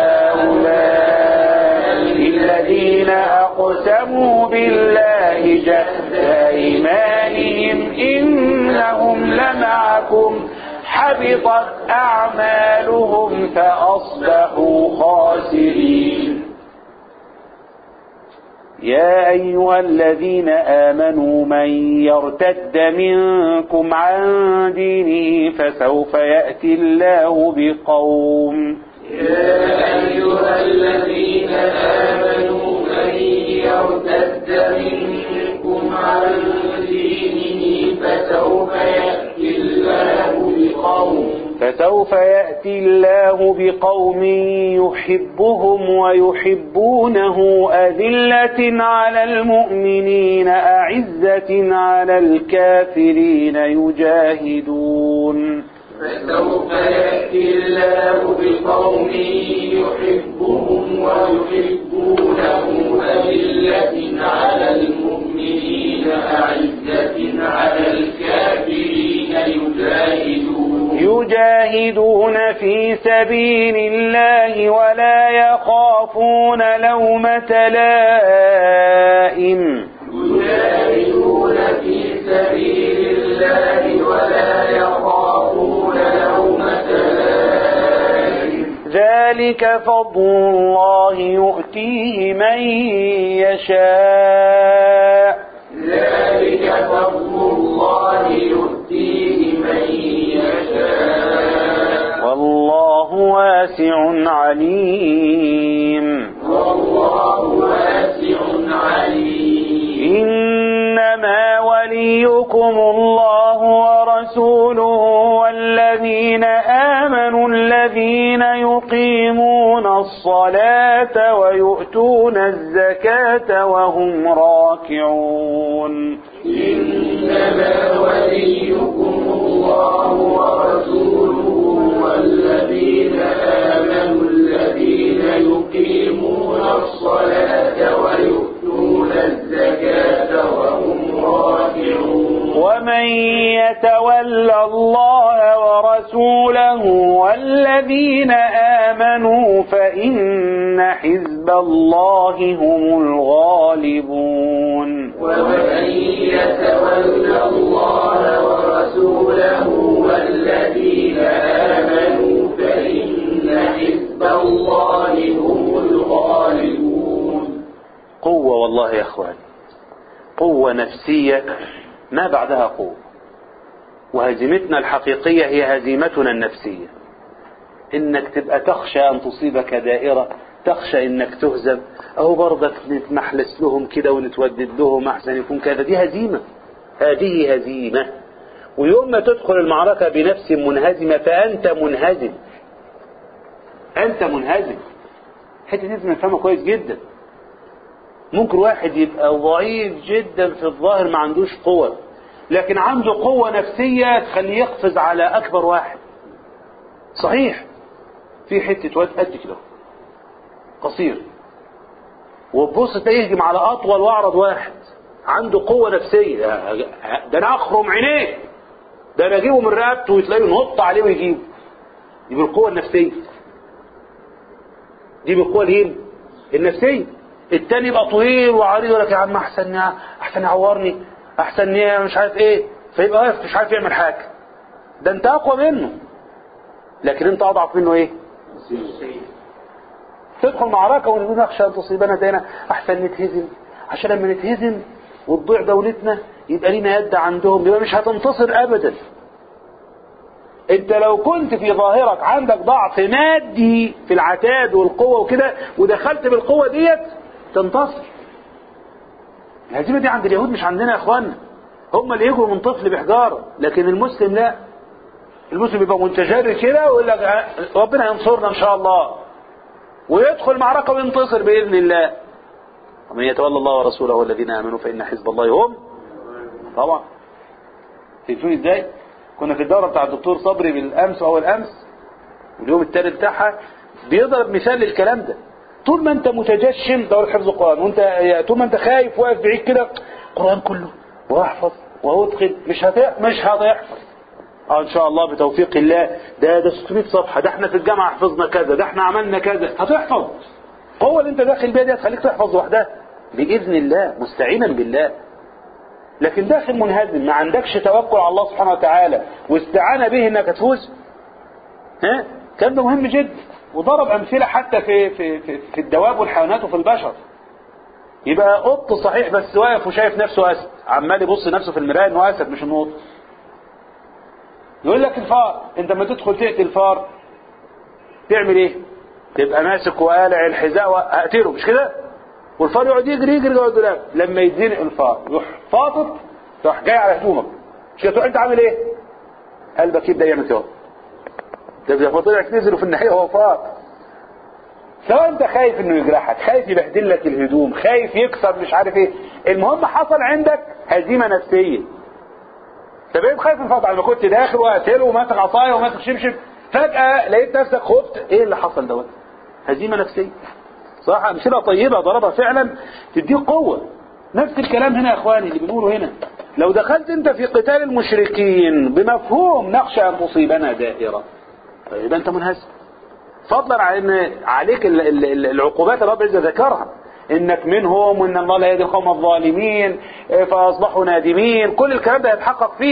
هؤلاء الذين أقسموا بالله جهد أيمانهم إنهم لمعكم حبطت أعمالهم فأصبحوا خاسرين يا أيها الذين آمنوا من يرتد منكم عن دينه فسوف يأتي الله بقوم يا أيها الذين آمنوا من يرتد منكم عن دينه فسوف يأتي الله بقوم فسوف يأتي الله بقوم يحبهم ويحبونه أذلة على المؤمنين أعزة على الكافرين يجاهدون فسوف يأتي الله بقوم يحبهم ويحبونه أذلة على المؤمنين أعزة على الكافرين يجاهدون يجاهدون في سبيل الله ولا يخافون لومة لائم يجاهدون في سبيل الله ولا يخافون لومة لائم ذلك فضل الله يؤتيه من يشاء ذلك فضل الله يؤتيه من يشاء والله واسع عليم والله واسع عليم إنما وليكم الله ورسوله والذين آمنوا الذين يقيمون الصلاة ويؤتون الزكاة وهم راكعون إنما وليكم الله ورسوله والذين آمنوا الذين يقيمون الصلاة ويؤتون الزكاة وهم راكعون ومن يتولى الله ورسوله والذين آمنوا فإن حزب الله هم الغالبون ومن يتولى الله ورسوله والذين آمنوا فإن حزب الله هم الغالبون قوة والله يا اخوان قوة نفسية ما بعدها قوة وهزيمتنا الحقيقية هي هزيمتنا النفسية انك تبقى تخشى ان تصيبك دائرة تخشى انك تهزم او برضك نتمحلس لهم كده ونتودد لهم احسن يكون كذا دي هزيمة هذه هزيمة ويوم ما تدخل المعركة بنفس منهزمة فأنت منهزم أنت منهزم حتة دي لازم نفهمها كويس جدا ممكن واحد يبقى ضعيف جدا في الظاهر ما عندوش قوة لكن عنده قوة نفسية تخليه يقفز على أكبر واحد صحيح في حتة واد قد كده قصير وتبص تلاقيه يهجم على أطول وأعرض واحد عنده قوة نفسية ده أنا أخرم عينيه ده أنا أجيبه من رقبته وتلاقيه ينط عليه ويجيبه دي بالقوة النفسية دي بالقوة الايه؟ النفسية التاني يبقى طويل وعريض يقول لك يا عم احسن احسن يعورني احسن مش عارف ايه فيبقى واقف مش عارف يعمل حاجه ده انت اقوى منه لكن انت اضعف منه ايه تدخل معركه ونقول نخشى ان تصيبنا دينا احسن نتهزم عشان لما نتهزم وتضيع دولتنا يبقى لينا يد عندهم يبقى مش هتنتصر ابدا انت لو كنت في ظاهرك عندك ضعف مادي في العتاد والقوه وكده ودخلت بالقوه ديت تنتصر الهزيمه دي عند اليهود مش عندنا يا اخوانا هم اللي يجوا من طفل بحجاره لكن المسلم لا المسلم يبقى متجرد كده ويقول لك ربنا ينصرنا ان شاء الله ويدخل معركه وينتصر باذن الله ومن يتولى الله ورسوله والذين امنوا فان حزب الله هم طبعا شايفين ازاي كنا في الدوره بتاع الدكتور صبري بالامس اول امس واليوم التالي بتاعها بيضرب مثال للكلام ده طول ما انت متجشم دورة حفظ القرآن وانت طول ما انت خايف واقف بعيد كده القرآن كله واحفظ وادخل مش هت... مش هتحفظ اه ان شاء الله بتوفيق الله ده ده 600 صفحة ده احنا في الجامعة حفظنا كذا ده احنا عملنا كذا هتحفظ القوة اللي انت داخل بيها دي هتخليك تحفظ لوحدها بإذن الله مستعينا بالله لكن داخل منهزم ما عندكش توكل على الله سبحانه وتعالى واستعانة به انك تفوز ها كان ده مهم جدا وضرب امثله حتى في في في, في الدواب والحيوانات وفي البشر يبقى قط صحيح بس واقف وشايف نفسه اسد عمال يبص نفسه في المرايه انه اسد مش انه قط يقول لك الفار انت لما تدخل تقتل الفار تعمل ايه تبقى ماسك وقالع الحذاء وهقتله مش كده والفار يقعد يجري يجري جوه الدولاب لما يتزنق الفار يروح فاطط تروح جاي على هدومك مش كده تروح انت عامل ايه قلبك يبدا يعمل كده ده لما طلع تنزل في النهايه هو فاط سواء انت خايف انه يجرحك خايف يبهدل لك الهدوم خايف يكسر مش عارف ايه المهم حصل عندك هزيمه نفسيه انت بقيت خايف من فضل لما كنت داخل وقتله وماسك عصايه وماسك شبشب فجاه لقيت نفسك خفت ايه اللي حصل دوت هزيمه نفسيه صح امثله طيبه ضربها فعلا تديك قوه نفس الكلام هنا يا اخواني اللي بنقوله هنا لو دخلت انت في قتال المشركين بمفهوم نخشى ان تصيبنا دائره يبقى انت منهزم فضلا عن ان عليك ال- ال- ال- العقوبات اللي رب العزه ذكرها انك منهم وان الله لا يهدي القوم الظالمين اه، فاصبحوا نادمين كل الكلام ده هيتحقق فيك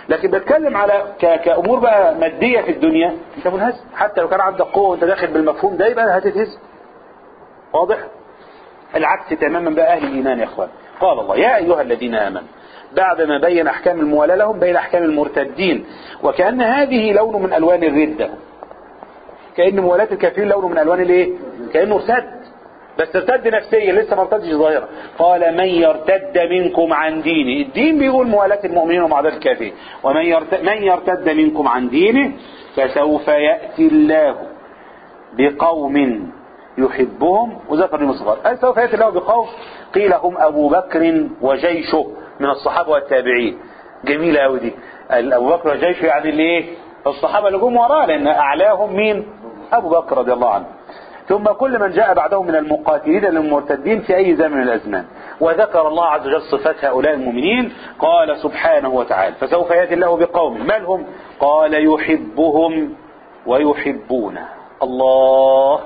لكن بتكلم على ك... كامور بقى ماديه في الدنيا انت منهزم حتى لو كان عندك قوه وانت داخل بالمفهوم ده يبقى هتتهزم واضح العكس تماما بقى اهل الايمان يا اخوان قال الله يا ايها الذين امنوا بعدما بين احكام الموالاه لهم بين احكام المرتدين وكان هذه لون من الوان الرده كان موالاه الكافرين لون من الوان الايه كانه ارتد بس ارتد نفسيا لسه ما ارتدش ظاهرا قال من يرتد منكم عن دينه الدين بيقول موالاه المؤمنين ومعاداه الكافرين ومن يرتد, من يرتد منكم عن دينه فسوف ياتي الله بقوم يحبهم وذكر ابن صغار قال سوف ياتي الله بقوم قيل هم ابو بكر وجيشه من الصحابه والتابعين جميله قوي دي ابو بكر وجيشه يعني اللي ايه الصحابه اللي جم وراه لان اعلاهم مين ابو بكر رضي الله عنه ثم كل من جاء بعدهم من المقاتلين للمرتدين في أي زمن من الأزمان وذكر الله عز وجل صفات هؤلاء المؤمنين قال سبحانه وتعالى فسوف يأتي الله بقوم ما لهم قال يحبهم ويحبونه الله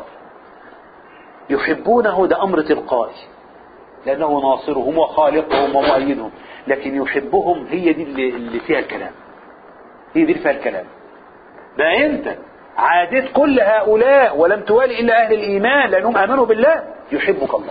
يحبونه ده أمر تلقائي لأنه ناصرهم وخالقهم ومؤيدهم لكن يحبهم هي دي اللي, اللي فيها الكلام هي دي اللي فيها الكلام ده أنت عادت كل هؤلاء ولم توالي إلا أهل الإيمان لأنهم آمنوا بالله يحبك الله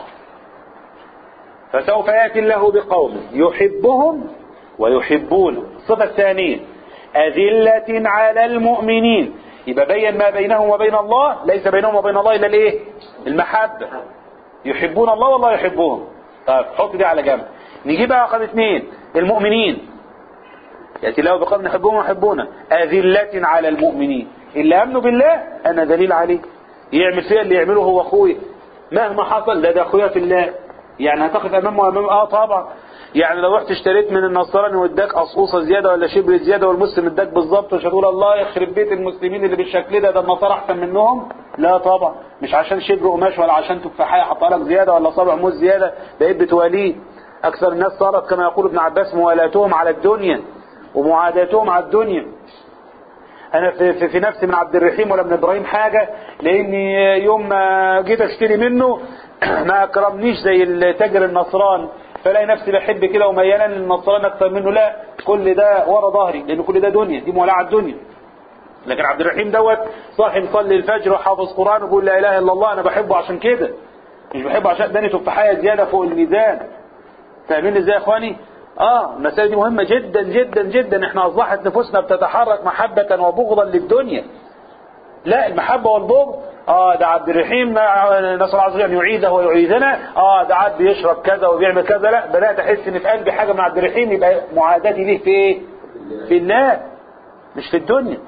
فسوف يأتي الله بقوم يحبهم ويحبونه الصفة الثانية أذلة على المؤمنين يبقى بين ما بينهم وبين الله ليس بينهم وبين الله إلا الإيه المحبة يحبون الله والله يحبهم طيب حط دي على جنب نجيب بقى رقم اثنين المؤمنين يأتي الله بقوم يحبهم ويحبونه أذلة على المؤمنين اللي امنوا بالله انا دليل عليه يعمل فيها اللي يعمله هو اخويا مهما حصل ده ده اخويا في الله يعني هتقف امامه وامام اه طبعا يعني لو رحت اشتريت من النصراني واداك قصقوصه زياده ولا شبر زياده والمسلم اداك بالظبط مش هتقول الله يخرب بيت المسلمين اللي بالشكل ده ده النصارى احسن منهم لا طبعا مش عشان شبر قماش ولا عشان تفاحيه حطها لك زياده ولا صابع موز زياده بقيت بتواليه اكثر الناس صارت كما يقول ابن عباس موالاتهم على الدنيا ومعاداتهم على الدنيا انا في, في, في نفسي من عبد الرحيم ولا من ابراهيم حاجة لاني يوم ما جيت اشتري منه ما اكرمنيش زي التاجر النصران فلاقي نفسي بحب كده وميالا للنصران اكتر منه لا كل ده ورا ظهري لان كل ده دنيا دي مولعة الدنيا لكن عبد الرحيم دوت صاحي مصلي الفجر وحافظ قرآن وبيقول لا اله الا الله انا بحبه عشان كده مش بحبه عشان اداني تفاحية زيادة فوق الميزان فاهمين ازاي يا اخواني اه المسائل دي مهمة جدا جدا جدا احنا اصبحت نفوسنا بتتحرك محبة وبغضا للدنيا لا المحبة والبغض اه ده عبد الرحيم نسأل عز وجل ان يعيده ويعيدنا اه ده عبد بيشرب كذا وبيعمل كذا لا بدأت احس ان في قلبي حاجة من عبد الرحيم يبقى معاداتي ليه في ايه في الله مش في الدنيا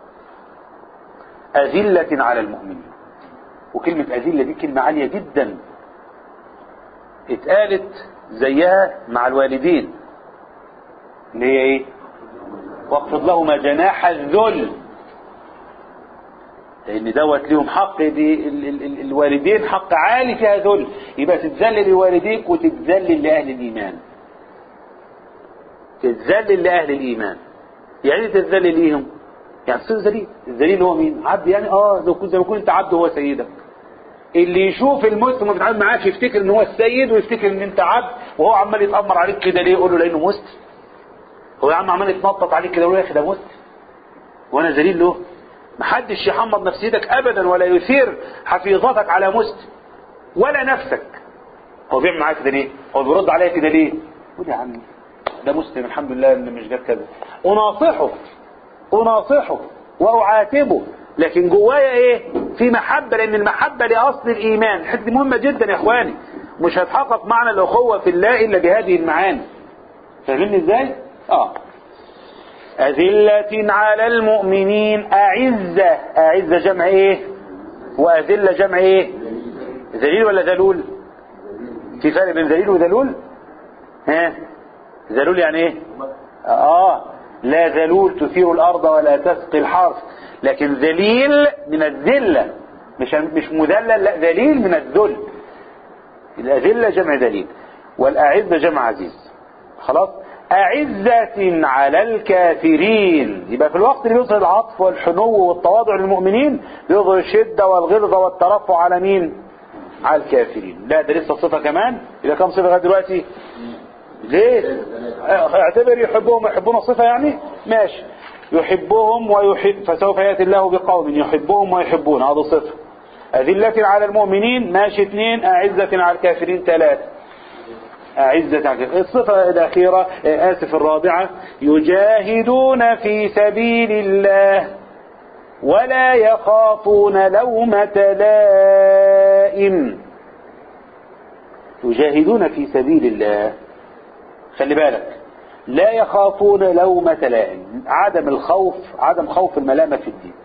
أذلة على المؤمنين وكلمة أذلة دي كلمة عالية جدا اتقالت زيها مع الوالدين اللي هي ايه واخفض لهما جناح الذل لان دوت ليهم حق دي ال ال ال الوالدين حق عالي فيها ذل يبقى تتذلل لوالديك وتتذلل لاهل الايمان تتذلل لاهل الايمان يعني تتذلل ليهم يعني تصير ذليل الذليل هو مين عبد يعني اه لو كنت زي ما كنت انت عبد هو سيدك اللي يشوف المسلم وبيتعامل معاك يفتكر ان هو السيد ويفتكر ان انت عبد وهو عمال يتامر عليك كده ليه يقول له لانه مسلم هو يا عم عمال يتنطط عليك كده يقول له يا اخي ده مسلم وانا ذليل له محدش يحمض نفسيتك ابدا ولا يثير حفيظتك على مسلم ولا نفسك هو بيعمل معاك كده ليه هو بيرد عليا كده ليه قول يا عم ده مسلم الحمد لله ان مش جاب كذا اناصحه اناصحه واعاتبه لكن جوايا ايه في محبة لان المحبة لاصل الايمان الحته دي مهمة جدا يا اخواني مش هتحقق معنى الاخوة في الله الا بهذه المعاني فاهمين ازاي اه أذلة على المؤمنين أعزة أعزة جمع إيه وأذلة جمع إيه ذليل ولا ذلول في فرق بين ذليل وذلول ها ذلول يعني إيه آه لا ذلول تثير الأرض ولا تسقي الحرث لكن ذليل من الذلة مش مش مذلل لا ذليل من الذل الأذلة جمع ذليل والأعزة جمع عزيز خلاص أعزة على الكافرين يبقى في الوقت اللي بيظهر العطف والحنو والتواضع للمؤمنين بيظهر الشدة والغلظة والترفع على مين على الكافرين لا ده لسه صفة كمان يبقى كم صفة لغايه دلوقتي ليه اعتبر يحبهم يحبون صفة يعني ماشي يحبهم ويحب فسوف يأتي الله بقوم يحبهم ويحبون هذا صفر أذلة على المؤمنين ماشي اثنين أعزة على الكافرين ثلاثة أعزة على الكافرين الصفة الأخيرة آه، آسف الرابعة يجاهدون في سبيل الله ولا يخافون لومة لائم يجاهدون في سبيل الله خلي بالك لا يخافون لومة لائم عدم الخوف عدم خوف الملامة في الدين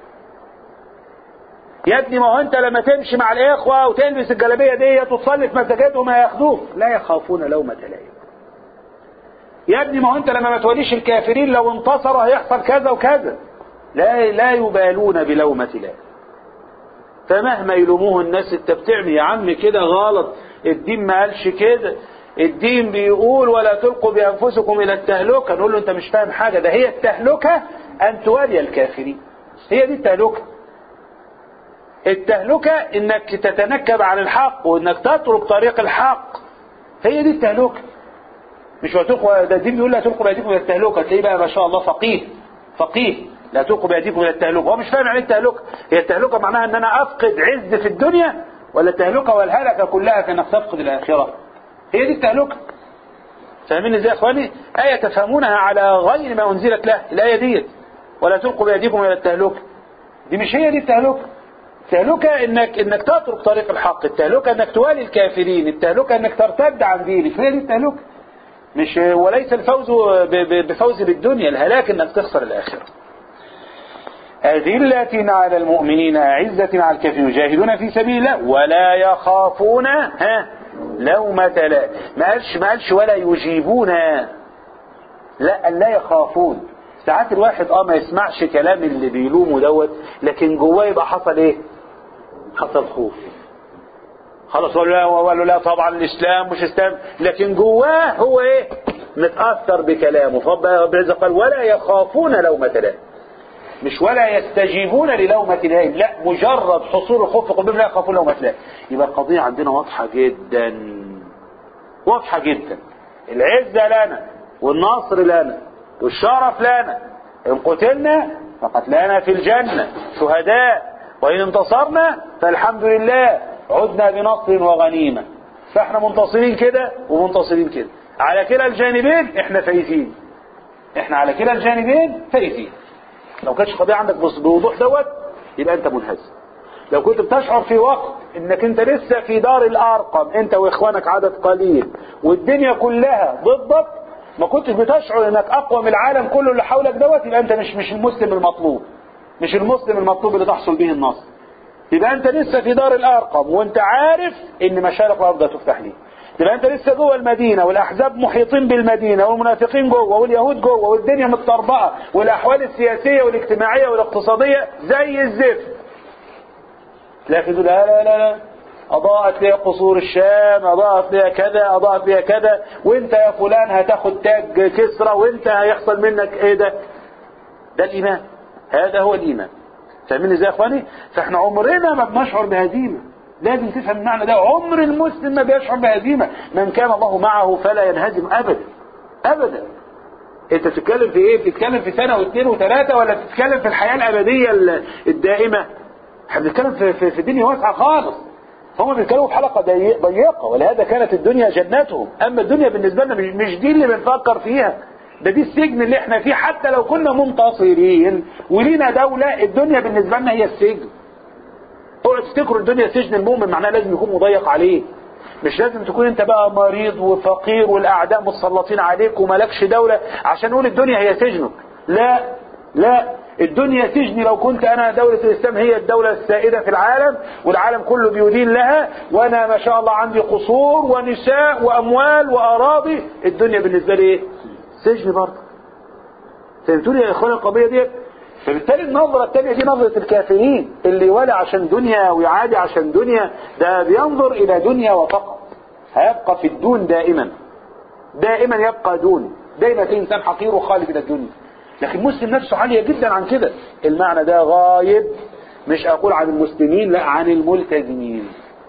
يا ابني ما هو انت لما تمشي مع الاخوة وتلبس الجلابية دي وتصلي في مساجدهم هياخدوك لا يخافون لومة لائم يا ابني ما هو انت لما ما توليش الكافرين لو انتصروا هيحصل كذا وكذا لا لا يبالون بلومة لائم فمهما يلوموه الناس انت بتعمل يا عم كده غلط الدين ما قالش كده الدين بيقول ولا تلقوا بانفسكم الى التهلكه نقول له انت مش فاهم حاجه ده هي التهلكه ان توالي الكافرين هي دي التهلكه التهلكه انك تتنكب عن الحق وانك تترك طريق الحق هي دي التهلكه مش هتلقوا ده الدين بيقول لا تلقوا بايديكم الى التهلكه تلاقيه بقى ما شاء الله فقيه فقيه لا تلقوا بايديكم الى التهلكه هو مش فاهم يعني ايه التهلكه هي التهلكه معناها ان انا افقد عز في الدنيا ولا التهلكه والهلكه كلها في انك تفقد الاخره هي دي التهلكه فاهمين ازاي يا اخواني ايه تفهمونها على غير ما انزلت له الايه ديت ولا تلقوا بايديكم الى التهلكه دي مش هي دي التهلكه التهلكه انك انك تترك طريق الحق التهلكه انك توالي الكافرين التهلكه انك ترتد عن دينك هي دي التهلكه مش وليس الفوز ب- ب- بفوز بالدنيا الهلاك انك تخسر الاخره أذلة على المؤمنين أعزة على الكافرين يجاهدون في سبيل الله ولا يخافون ها لومة لا ما قالش ما قالش ولا يجيبون لا لا يخافون ساعات الواحد اه ما يسمعش كلام اللي بيلومه دوت لكن جواه يبقى حصل ايه حصل خوف خلاص قالوا لا وقالوا لا طبعا الاسلام مش اسلام لكن جواه هو ايه متاثر بكلامه فرب عز قال ولا يخافون لومة لائم مش ولا يستجيبون للومة لائم لا مجرد حصول الخوف في قلوبهم لا يخافون لومة لائم يبقى القضية عندنا واضحة جدا واضحة جدا العزة لنا والنصر لنا والشرف لنا إن قتلنا فقتلانا في الجنة شهداء وإن انتصرنا فالحمد لله عدنا بنصر وغنيمة فاحنا منتصرين كده ومنتصرين كده على كلا الجانبين احنا فايزين احنا على كلا الجانبين فايزين لو كانتش قضية عندك بص- بوضوح دوت يبقى انت منهزم لو كنت بتشعر في وقت انك انت لسه في دار الارقم انت واخوانك عدد قليل والدنيا كلها ضدك ما كنتش بتشعر انك اقوى من العالم كله اللي حولك دوت يبقى انت مش مش المسلم المطلوب مش المسلم المطلوب اللي تحصل به النصر يبقى انت لسه في دار الارقم وانت عارف ان مشارق الارض هتفتح ليك يبقى انت لسه جوه المدينه والاحزاب محيطين بالمدينه والمنافقين جوه واليهود جوه والدنيا متطربقه والاحوال السياسيه والاجتماعيه والاقتصاديه زي الزفت لكن لا لا لا لا أضاءت لي قصور الشام أضاءت لي كذا أضاءت لي كذا وانت يا فلان هتاخد تاج كسرى وانت هيحصل منك ايه ده ده الإيمان هذا هو الإيمان فاهمين ازاي يا اخواني فاحنا عمرنا ما بنشعر بهزيمة لازم تفهم المعنى ده عمر المسلم ما بيشعر بهزيمة من كان الله معه فلا ينهزم أبدا أبدا انت بتتكلم في ايه بتتكلم في سنة واثنين وثلاثة ولا بتتكلم في الحياة الأبدية ال- الدائمة احنا بنتكلم في, في, في دنيا واسعة خالص هم بيتكلموا في حلقة ضيق- ضيقة ولهذا كانت الدنيا جنتهم أما الدنيا بالنسبة لنا مش- مش دي اللي بنفكر فيها ده دي السجن اللي احنا فيه حتى لو كنا منتصرين ولينا دولة الدنيا بالنسبة لنا هي السجن اوعوا تفتكروا الدنيا سجن المؤمن معناها لازم يكون مضيق عليه مش لازم تكون انت بقى مريض وفقير والاعداء متسلطين عليك وملكش دولة عشان نقول الدنيا هي سجنك لا لا الدنيا سجني لو كنت انا دولة الاسلام هي الدولة السائدة في العالم والعالم كله بيدين لها وانا ما شاء الله عندي قصور ونساء واموال واراضي الدنيا بالنسبة لي ايه سجن برضه فهمتوني يا اخوان القضية دي فبالتالي النظرة الثانية دي نظرة الكافرين اللي ولا عشان دنيا ويعادي عشان دنيا ده بينظر إلى دنيا وفقط هيبقى في الدون دائما دائما يبقى دون دائما في إنسان حقير وخالد إلى الدنيا لكن مسلم نفسه عالية جدا عن كده المعنى ده غايب مش أقول عن المسلمين لا عن الملتزمين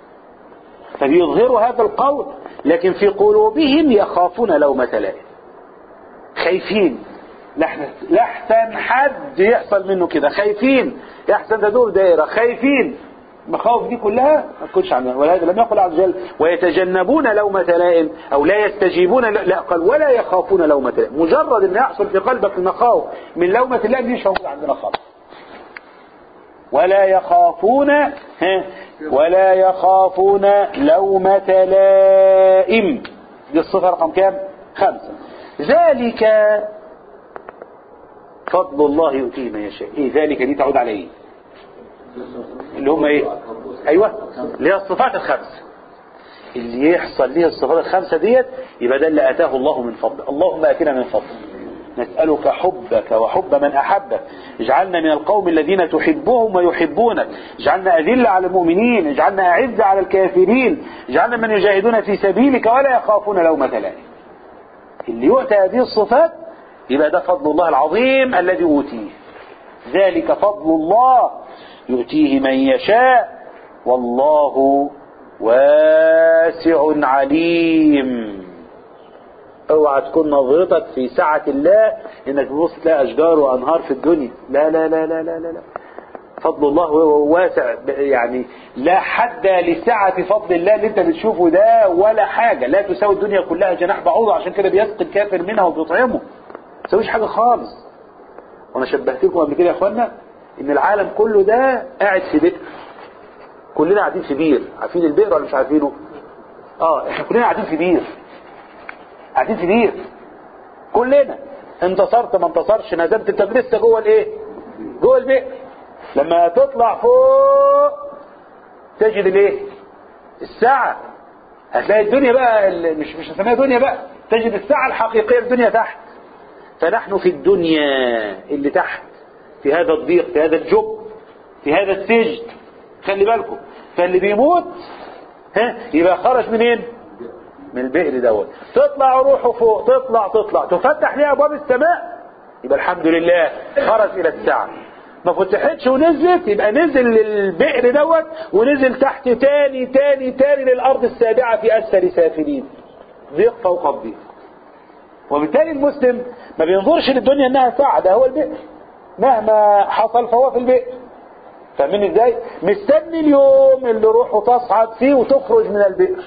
فبيظهروا هذا القول لكن في قلوبهم يخافون لومة لائم خايفين لحسن لحسن حد يحصل منه كده خايفين يحسن تدور دائرة خايفين المخاوف دي كلها ما تكونش عندنا ولهذا لم يقل عز وجل ويتجنبون لومة لائم او لا يستجيبون ل- لا قال ولا يخافون لومة لائم مجرد ان يحصل في قلبك المخاوف من لومة اللائم دي مش موجود عندنا خالص ولا يخافون ها ولا يخافون لومة لائم دي الصفة رقم كام خمسة ذلك فضل الله يؤتيه من يشاء ايه ذلك دي تعود على ايه اللي هم ايه ايوه اللي هي الصفات الخمسه اللي يحصل ليه الصفات الخمسه ديت يبقى ده اللي اتاه الله من فضله اللهم اتنا من فضله نسألك حبك وحب من أحبك اجعلنا من القوم الذين تحبهم ويحبونك اجعلنا أذلة على المؤمنين اجعلنا أعزة على الكافرين اجعلنا من يجاهدون في سبيلك ولا يخافون لومة لائم اللي يؤتى هذه الصفات يبقى ده فضل الله العظيم الذي أوتيه ذلك فضل الله يؤتيه من يشاء والله واسع عليم اوعى تكون نظرتك في سعة الله انك تبص تلاقي اشجار وانهار في الدنيا لا لا لا لا لا لا, لا. فضل الله واسع يعني لا حد لسعة فضل الله اللي انت بتشوفه ده ولا حاجة لا تساوي الدنيا كلها جناح بعوضة عشان كده بيسقي الكافر منها وبيطعمه ما تساويش حاجة خالص وانا شبهت لكم قبل كده يا اخوانا ان العالم كله ده قاعد في بئر كلنا قاعدين في بير عارفين البئر ولا مش عارفينه اه احنا كلنا قاعدين في بير قاعدين في بير كلنا انتصرت ما انتصرش نزلت انت لسه جوه الايه جوه البئر لما تطلع فوق تجد الايه الساعة هتلاقي الدنيا بقى ال- مش مش هسميها دنيا بقى تجد الساعة الحقيقية الدنيا تحت فنحن في الدنيا اللي تحت في هذا الضيق في هذا الجب في هذا السجن خلي بالكم فاللي بيموت ها يبقى خرج منين من البئر دوت تطلع روحه فوق تطلع تطلع تفتح ليه ابواب السماء يبقى الحمد لله خرج الى الساعه ما فتحتش ونزلت يبقى نزل للبئر دوت ونزل تحت تاني تاني تاني للارض السابعه في اسفل سافلين ضيق فوق الضيق وبالتالي المسلم ما بينظرش للدنيا انها ساعه ده هو البئر مهما حصل فهو في البئر فاهمين ازاي مستني اليوم اللي روحه تصعد فيه وتخرج من البئر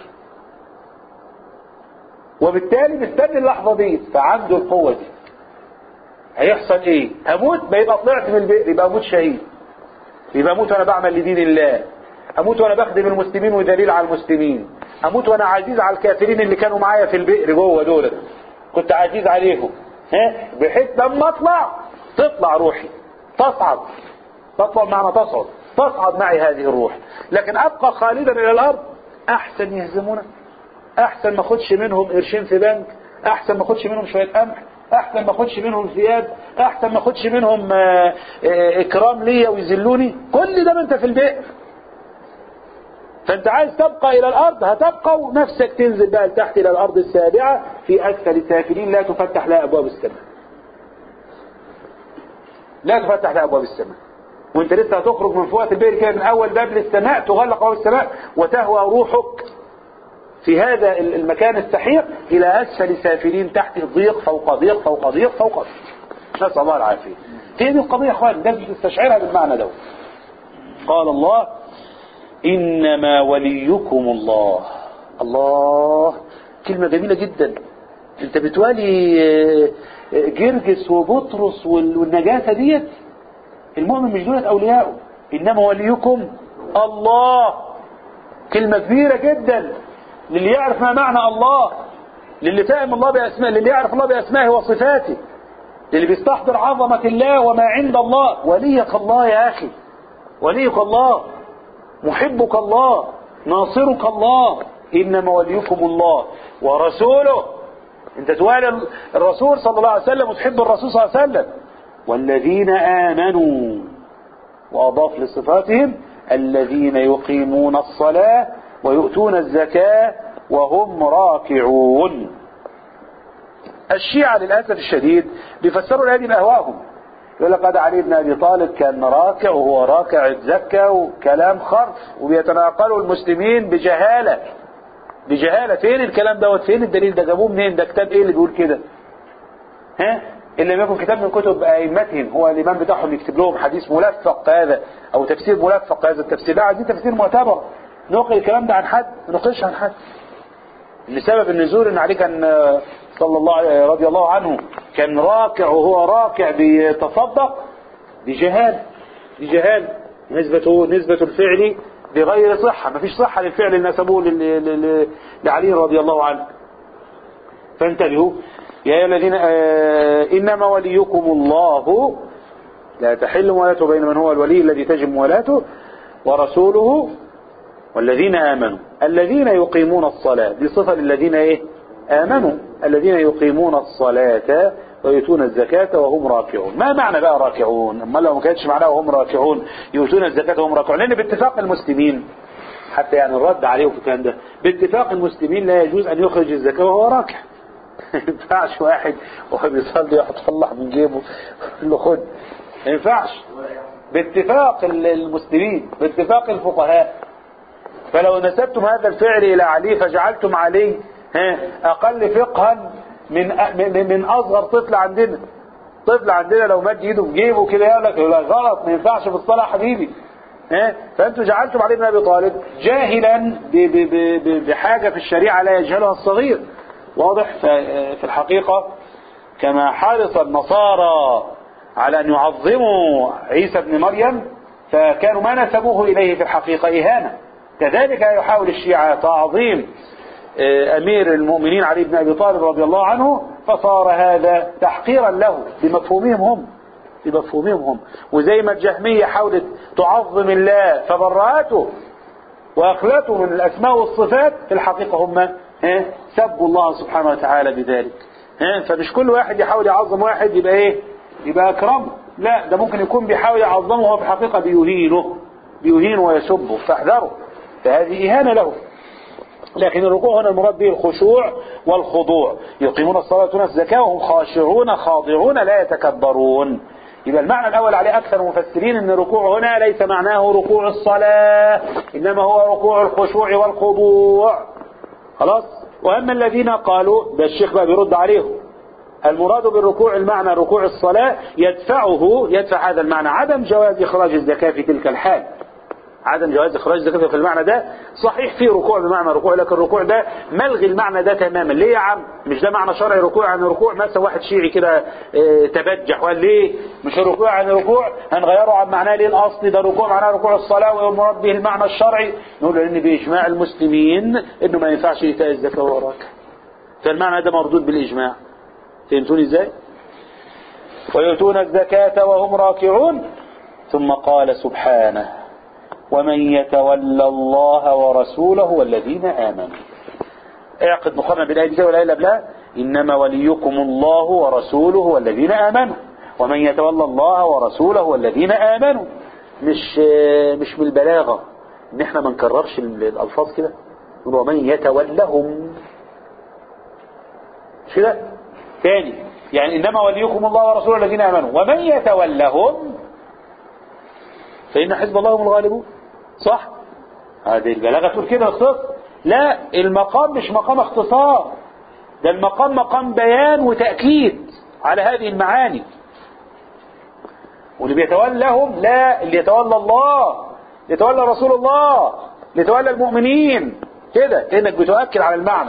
وبالتالي مستني اللحظه دي فعنده القوه دي هيحصل ايه هموت ما يبقى طلعت من البئر يبقى اموت شهيد يبقى اموت وانا بعمل لدين الله اموت وانا بخدم المسلمين ودليل على المسلمين اموت وانا عزيز على الكافرين اللي كانوا معايا في البئر جوه دول كنت عزيز عليهم ها بحيث لما اطلع تطلع روحي تصعد تطلع معنى تصعد تصعد معي هذه الروح لكن ابقى خالدا الى الارض احسن يهزمونا احسن ما اخدش منهم قرشين في بنك احسن ما اخدش منهم شويه قمح احسن ما اخدش منهم ثياب احسن ما اخدش منهم آه، آه، اكرام ليا ويذلوني كل ده ما انت في البئر فانت عايز تبقى الى الارض هتبقى ونفسك تنزل بقى لتحت الى الارض السابعه في اسفل السافلين لا تفتح لها ابواب السماء لا تفتح لها ابواب السماء وانت لسه هتخرج من فوقة البئر كده من اول باب للسماء تغلق ابواب السماء وتهوى روحك في هذا المكان السحيق الى اسفل سافلين تحت ضيق فوق ضيق فوق ضيق فوق ضيق نسال الله العافيه هي دي القضيه يا اخوان لازم تستشعرها بالمعنى ده قال الله انما وليكم الله الله كلمه جميله جدا انت بتوالي آه، آه، جرجس وبطرس وال- والنجاسه ديت المؤمن مش دولت اولياءه انما وليكم الله كلمة كبيرة جدا للي يعرف ما معنى الله للي فاهم الله بأسماء للي يعرف الله بأسمائه وصفاته للي بيستحضر عظمة الله وما عند الله وليك الله يا أخي وليك الله محبك الله ناصرك الله إنما وليكم الله ورسوله انت توالي الرسول صلى الله عليه وسلم وتحب الرسول صلى الله عليه وسلم والذين آمنوا وأضاف لصفاتهم الذين يقيمون الصلاة ويؤتون الزكاة وهم راكعون الشيعة للأسف الشديد بيفسروا هذه بأهواءهم يقول لك قد علي بن أبي طالب كان راكع وهو راكع اتزكى وكلام خرف وبيتناقلوا المسلمين بجهالة بجهالة فين الكلام دوت فين الدليل ده جابوه منين ده كتاب ايه اللي بيقول كده ها إن لم يكن كتاب من كتب أئمتهم هو الإمام بتاعهم يكتب لهم حديث ملفق هذا أو تفسير ملفق هذا التفسير لا عايزين تفسير معتبر نقل الكلام ده عن حد ما نقلش عن حد لسبب النزول ان علي كان آه، صلى الله عليه رضي الله عنه كان راكع وهو راكع بيتصدق بجهال بجهال نسبة نسبة الفعل بغير صحة ما فيش صحة للفعل اللي نسبوه لل- لل- لعلي رضي الله عنه فانتبهوا يا أيها الذين آه، إنما وليكم الله لا تحل موالاته بين من هو الولي الذي تجب موالاته ورسوله والذين آمنوا الذين يقيمون الصلاة دي صفة للذين إيه آمنوا الذين يقيمون الصلاة ويؤتون الزكاة وهم راكعون ما معنى بقى راكعون أما لو ما كانتش معناه وهم راكعون يؤتون الزكاة وهم راكعون لأن باتفاق المسلمين حتى يعني الرد عليه في الكلام ده باتفاق المسلمين لا يجوز أن يخرج الزكاة وهو راكع ما ينفعش واحد وهو بيصلي يحط طلع من جيبه يقول له خد ما ينفعش باتفاق المسلمين باتفاق الفقهاء فلو نسبتم هذا الفعل إلى علي فجعلتم علي ها أقل فقها من من من أصغر طفل عندنا طفل عندنا لو مد ايده في جيبه كده يقول لك لا غلط ما ينفعش في الصلاة يا حبيبي ها فأنتم جعلتم علي بن أبي طالب جاهلا ب- ب- ب- ب- بحاجة في الشريعة لا يجهلها الصغير واضح ف- في الحقيقة كما حرص النصارى على أن يعظموا عيسى بن مريم فكانوا ما نسبوه إليه في الحقيقة إهانة كذلك يحاول الشيعة تعظيم آه، أمير المؤمنين علي بن أبي طالب رضي الله عنه فصار هذا تحقيرا له بمفهومهم هم بمفهومهم هم وزي ما الجهمية حاولت تعظم الله فبرأته وأخلته من الأسماء والصفات في الحقيقة هم ها، سبوا الله سبحانه وتعالى بذلك ها، فمش كل واحد يحاول يعظم واحد يبقى ايه يبقى أكرمه لا ده ممكن يكون بيحاول يعظمه وهو في الحقيقة بيهينه بيهينه ويسبه فاحذروا فهذه إهانة له لكن الركوع هنا المراد به الخشوع والخضوع يقيمون الصلاة ويؤتون الزكاة وهم خاشعون خاضعون لا يتكبرون يبقى المعنى الأول عليه أكثر المفسرين أن الركوع هنا ليس معناه ركوع الصلاة إنما هو ركوع الخشوع والخضوع خلاص وأما الذين قالوا ده الشيخ بقى بيرد عليهم المراد بالركوع المعنى ركوع الصلاة يدفعه يدفع هذا المعنى عدم جواز إخراج الزكاة في تلك الحال عدم جواز إخراج الزكاة في المعنى ده صحيح في ركوع بمعنى ركوع لكن الركوع ده ملغي المعنى ده تماما ليه يا عم مش ده معنى شرعي ركوع عن ركوع مثلا واحد شيعي كده اه تبجح وقال ليه مش الركوع عن ركوع هنغيره عن معناه ليه الأصلي ده ركوع معناه ركوع الصلاة والمراد به المعنى الشرعي نقول إن بإجماع المسلمين إنه ما ينفعش إيتاء الزكاة وهو راكع فالمعنى ده مردود بالإجماع فهمتوني إزاي ويؤتون الزكاة وهم راكعون ثم قال سبحانه ومن يتولى الله ورسوله والذين آمنوا اعقد مقارنة بالآية دي والآية اللي قبلها إنما وليكم الله ورسوله والذين آمنوا ومن يتولى الله ورسوله والذين آمنوا مش مش من البلاغة إن إحنا ما نكررش الألفاظ كده نقول ومن يتولهم مش كده تاني يعني إنما وليكم الله ورسوله الذين آمنوا ومن يتولهم فإن حزب الله هم الغالبون صح هذه البلاغة تقول كده الصدق لا المقام مش مقام اختصار ده المقام مقام بيان وتأكيد على هذه المعاني واللي بيتولاهم لا اللي يتولى الله اللي يتولى رسول الله اللي يتولى المؤمنين كده كأنك بتؤكد على المعنى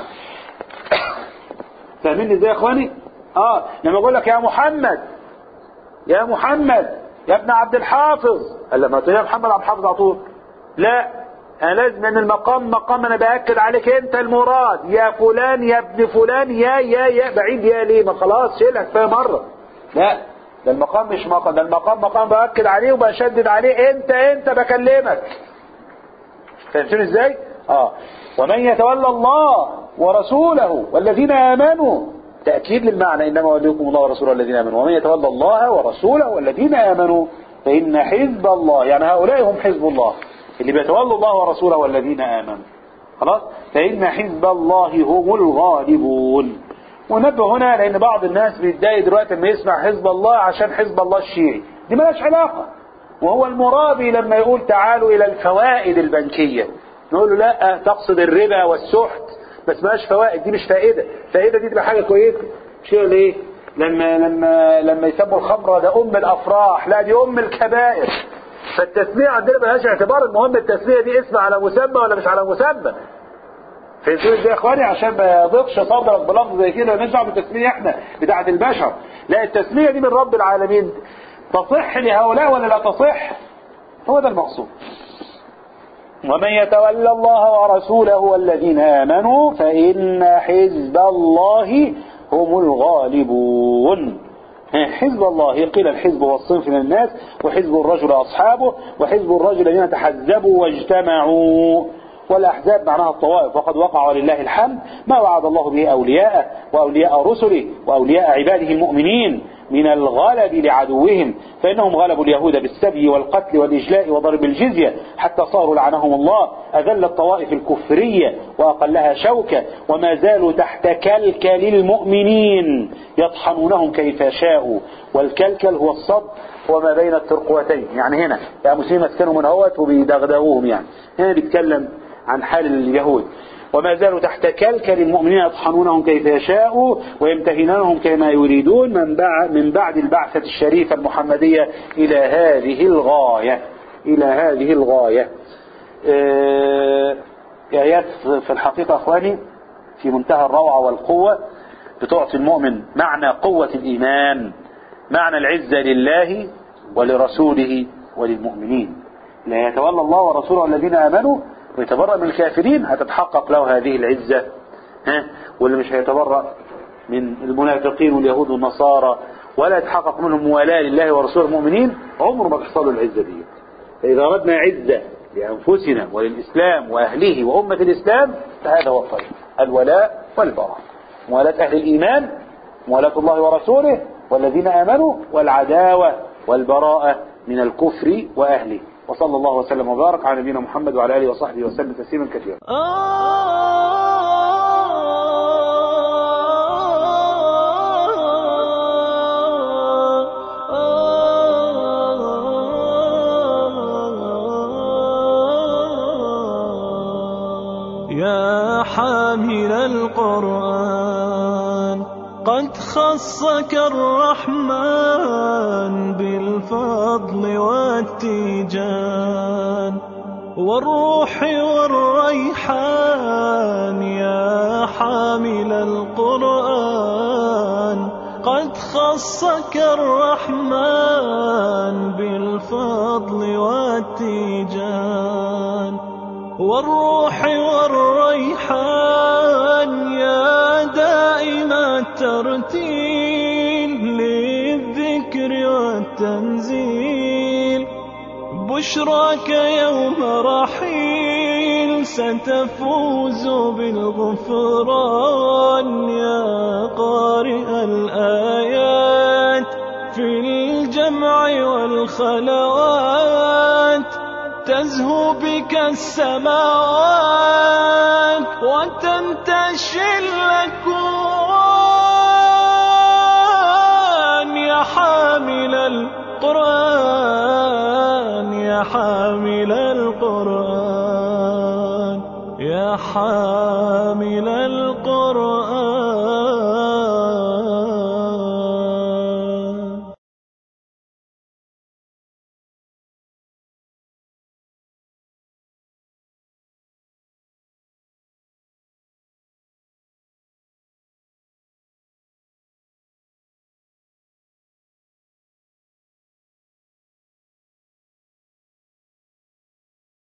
فاهمين ازاي يا اخواني اه لما اقول لك يا محمد يا محمد يا ابن عبد الحافظ قال لما تقول يا محمد عبد الحافظ على طول لا انا لازم ان المقام مقام انا باكد عليك انت المراد يا فلان يا ابن فلان يا يا يا بعيد يا ليه ما خلاص شيلها كفايه مره لا ده المقام مش مقام ده المقام مقام باكد عليه وبشدد عليه انت انت بكلمك فهمتوني ازاي اه ومن يتولى الله ورسوله والذين امنوا تأكيد للمعنى إنما وليكم الله ورسوله الذين آمنوا ومن يتولى الله ورسوله والذين آمنوا فإن حزب الله يعني هؤلاء هم حزب الله اللي بيتولوا الله ورسوله والذين آمنوا خلاص فإن حزب الله هم الغالبون ونبه هنا لأن بعض الناس بيتضايق دلوقتي لما يسمع حزب الله عشان حزب الله الشيعي دي مالهاش علاقة وهو المرابي لما يقول تعالوا إلى الفوائد البنكية نقول له لا تقصد الربا والسحت بس ماش فوائد دي مش فائدة فائدة دي تبقى حاجة كويسة شيء ليه لما لما لما يسموا الخمره ده ام الافراح لا دي ام الكبائر فالتسميه عندنا ملهاش اعتبار المهم التسميه دي اسم على مسمى ولا مش على مسمى فهمتوا ازاي يا اخواني عشان ما يضيقش صدرك بلفظ زي كده مالناش دعوه بالتسميه احنا بتاعه البشر لا التسميه دي من رب العالمين تصح لهؤلاء ولا لا تصح هو ده المقصود ومن يتولى الله ورسوله والذين آمنوا فإن حزب الله هم الغالبون حزب الله قيل الحزب هو الصنف من الناس وحزب الرجل أصحابه وحزب الرجل الذين تحزبوا واجتمعوا والأحزاب معناها الطوائف وقد وقع ولله الحمد ما وعد الله به أولياءه وأولياء رسله وأولياء عباده المؤمنين من الغلب لعدوهم فإنهم غلبوا اليهود بالسبي والقتل والإجلاء وضرب الجزية حتى صاروا لعنهم الله أذل الطوائف الكفرية وأقلها شوكة وما زالوا تحت كلكل المؤمنين يطحنونهم كيف شاءوا والكلكل هو الصد وما بين الترقوتين يعني هنا يا مسلمين مسكنوا من هوت وبيدغدغوهم يعني هنا بيتكلم عن حال اليهود وما زالوا تحت كلكل المؤمنين يطحنونهم كيف يشاءوا ويمتهنونهم كما يريدون من بعد, من بعد البعثة الشريفة المحمدية إلى هذه الغاية إلى هذه الغاية آه، آيات في الحقيقة أخواني في منتهى الروعة والقوة بتعطي المؤمن معنى قوة الإيمان معنى العزة لله ولرسوله وللمؤمنين لا يتولى الله ورسوله الذين آمنوا ويتبرأ من الكافرين هتتحقق له هذه العزة ها واللي مش هيتبرأ من المنافقين واليهود والنصارى ولا يتحقق منهم موالاة لله ورسوله المؤمنين عمره ما تحصل له العزة دي فإذا أردنا عزة لأنفسنا وللإسلام وأهله وأمة الإسلام فهذا هو الطريق الولاء والبراء موالاة أهل الإيمان موالاة الله ورسوله والذين آمنوا والعداوة والبراءة من الكفر وأهله وصلى الله وسلم وبارك على نبينا محمد وعلى آله وصحبه وسلم تسليما كثيرا يا حامل القرآن قد خصك الرحمن بالفضل والتيجان والروح والريحان يا حامل القرآن قد خصك الرحمن بالفضل والتيجان والروح والريحان يا دائم الترتيل للذكر والتنزيل بشراك يوم رحيل ستفوز بالغفران يا قارئ الآيات في الجمع والخلوات تزهو بك السماوات وتنتشي الأكوان يا حامل القرآن يا حامل القرآن يا حامل القرآن